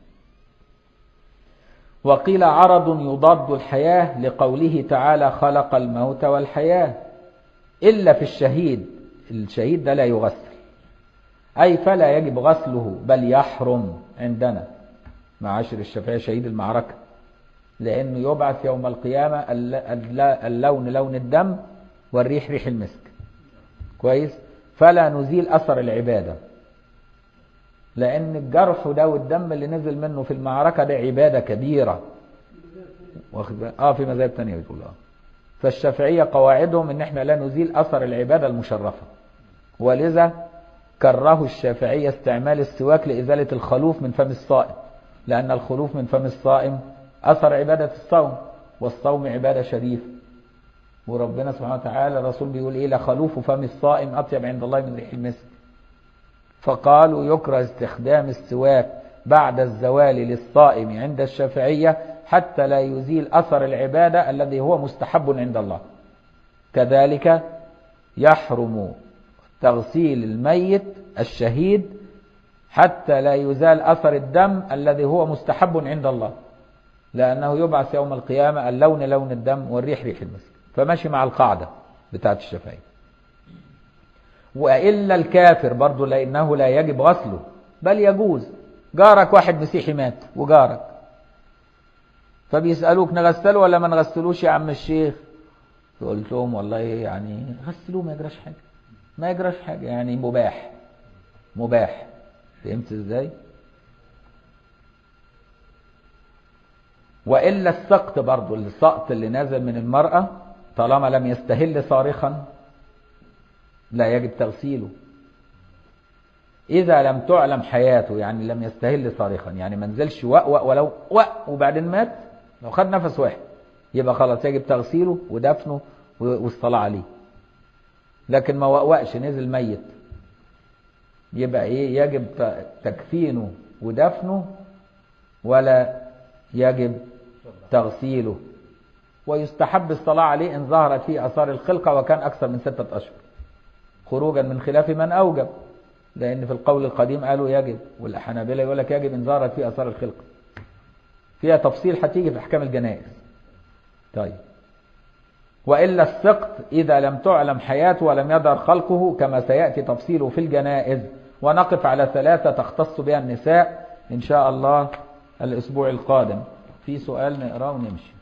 وقيل عرض يضاد الحياة لقوله تعالى خلق الموت والحياة إلا في الشهيد الشهيد ده لا يغسل أي فلا يجب غسله بل يحرم عندنا معاشر الشافعية شهيد المعركة لأنه يبعث يوم القيامة اللون لون الدم والريح ريح المسك كويس فلا نزيل أثر العبادة لأن الجرح ده والدم اللي نزل منه في المعركة ده عبادة كبيرة واخد اه في مذاهب تانية بتقول اه فالشافعية قواعدهم ان احنا لا نزيل اثر العبادة المشرفة ولذا كره الشافعية استعمال السواك لإزالة الخلوف من فم الصائم لأن الخلوف من فم الصائم أثر عبادة الصوم والصوم عبادة شريفة وربنا سبحانه وتعالى الرسول بيقول إيه لخلوف فم الصائم أطيب عند الله من ريح المسك فقالوا يكره استخدام السواك بعد الزوال للصائم عند الشافعية حتى لا يزيل أثر العبادة الذي هو مستحب عند الله كذلك يحرم تغسيل الميت الشهيد حتى لا يزال أثر الدم الذي هو مستحب عند الله لأنه يبعث يوم القيامة اللون لون الدم والريح ريح المسك فماشي مع القاعدة بتاعت الشافعية وإلا الكافر برضه لأنه لا يجب غسله بل يجوز جارك واحد مسيحي مات وجارك فبيسألوك نغسله ولا ما نغسلوش يا عم الشيخ قلت لهم والله يعني غسلوه ما يجراش حاجة ما يجراش حاجة يعني مباح مباح فهمت ازاي وإلا السقط برضو السقط اللي نازل من المرأة طالما لم يستهل صارخا لا يجب تغسيله إذا لم تعلم حياته يعني لم يستهل صارخا يعني ما نزلش وأوأ ولو وأ وبعدين مات لو خد نفس واحد يبقى خلاص يجب تغسيله ودفنه والصلاة عليه لكن ما وأوأش نزل ميت يبقى إيه يجب تكفينه ودفنه ولا يجب تغسيله ويستحب الصلاة عليه إن ظهرت فيه أثار الخلقة وكان أكثر من ستة أشهر خروجا من خلاف من أوجب لأن في القول القديم قالوا يجب والحنابلة يقول لك يجب إن ظهرت فيه أثار الخلقة فيها تفصيل هتيجي في أحكام الجنائز طيب وإلا السقط إذا لم تعلم حياته ولم يظهر خلقه كما سيأتي تفصيله في الجنائز ونقف على ثلاثة تختص بها النساء إن شاء الله الأسبوع القادم في سؤال نقراه ونمشي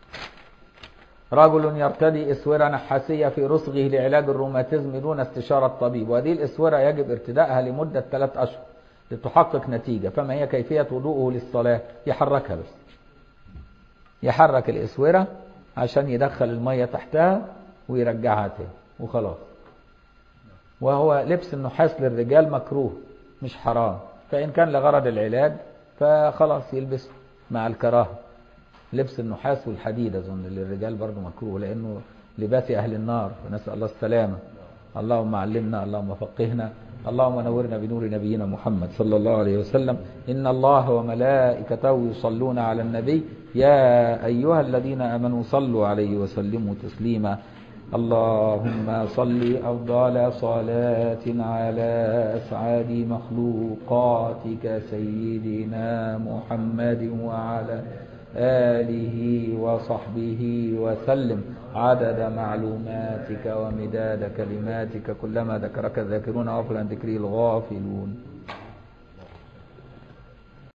رجل يرتدي اسوره نحاسيه في رسغه لعلاج الروماتيزم دون استشاره طبيب وهذه الاسوره يجب ارتدائها لمده ثلاث اشهر لتحقق نتيجه فما هي كيفيه وضوءه للصلاه يحركها بس يحرك الاسوره عشان يدخل الميه تحتها ويرجعها تاني وخلاص وهو لبس النحاس للرجال مكروه مش حرام فان كان لغرض العلاج فخلاص يلبسه مع الكراهه لبس النحاس والحديد أظن للرجال برضه مكروه لأنه لباس أهل النار ونسأل الله السلامة اللهم علمنا اللهم فقهنا اللهم نورنا بنور نبينا محمد صلى الله عليه وسلم إن الله وملائكته يصلون على النبي يا أيها الذين آمنوا صلوا عليه وسلموا تسليما اللهم صل أفضل صلاة على أسعد مخلوقاتك سيدنا محمد وعلى آله وصحبه وسلم عدد معلوماتك ومداد كلماتك كلما ذكرك الذاكرون غفلا ذكري الغافلون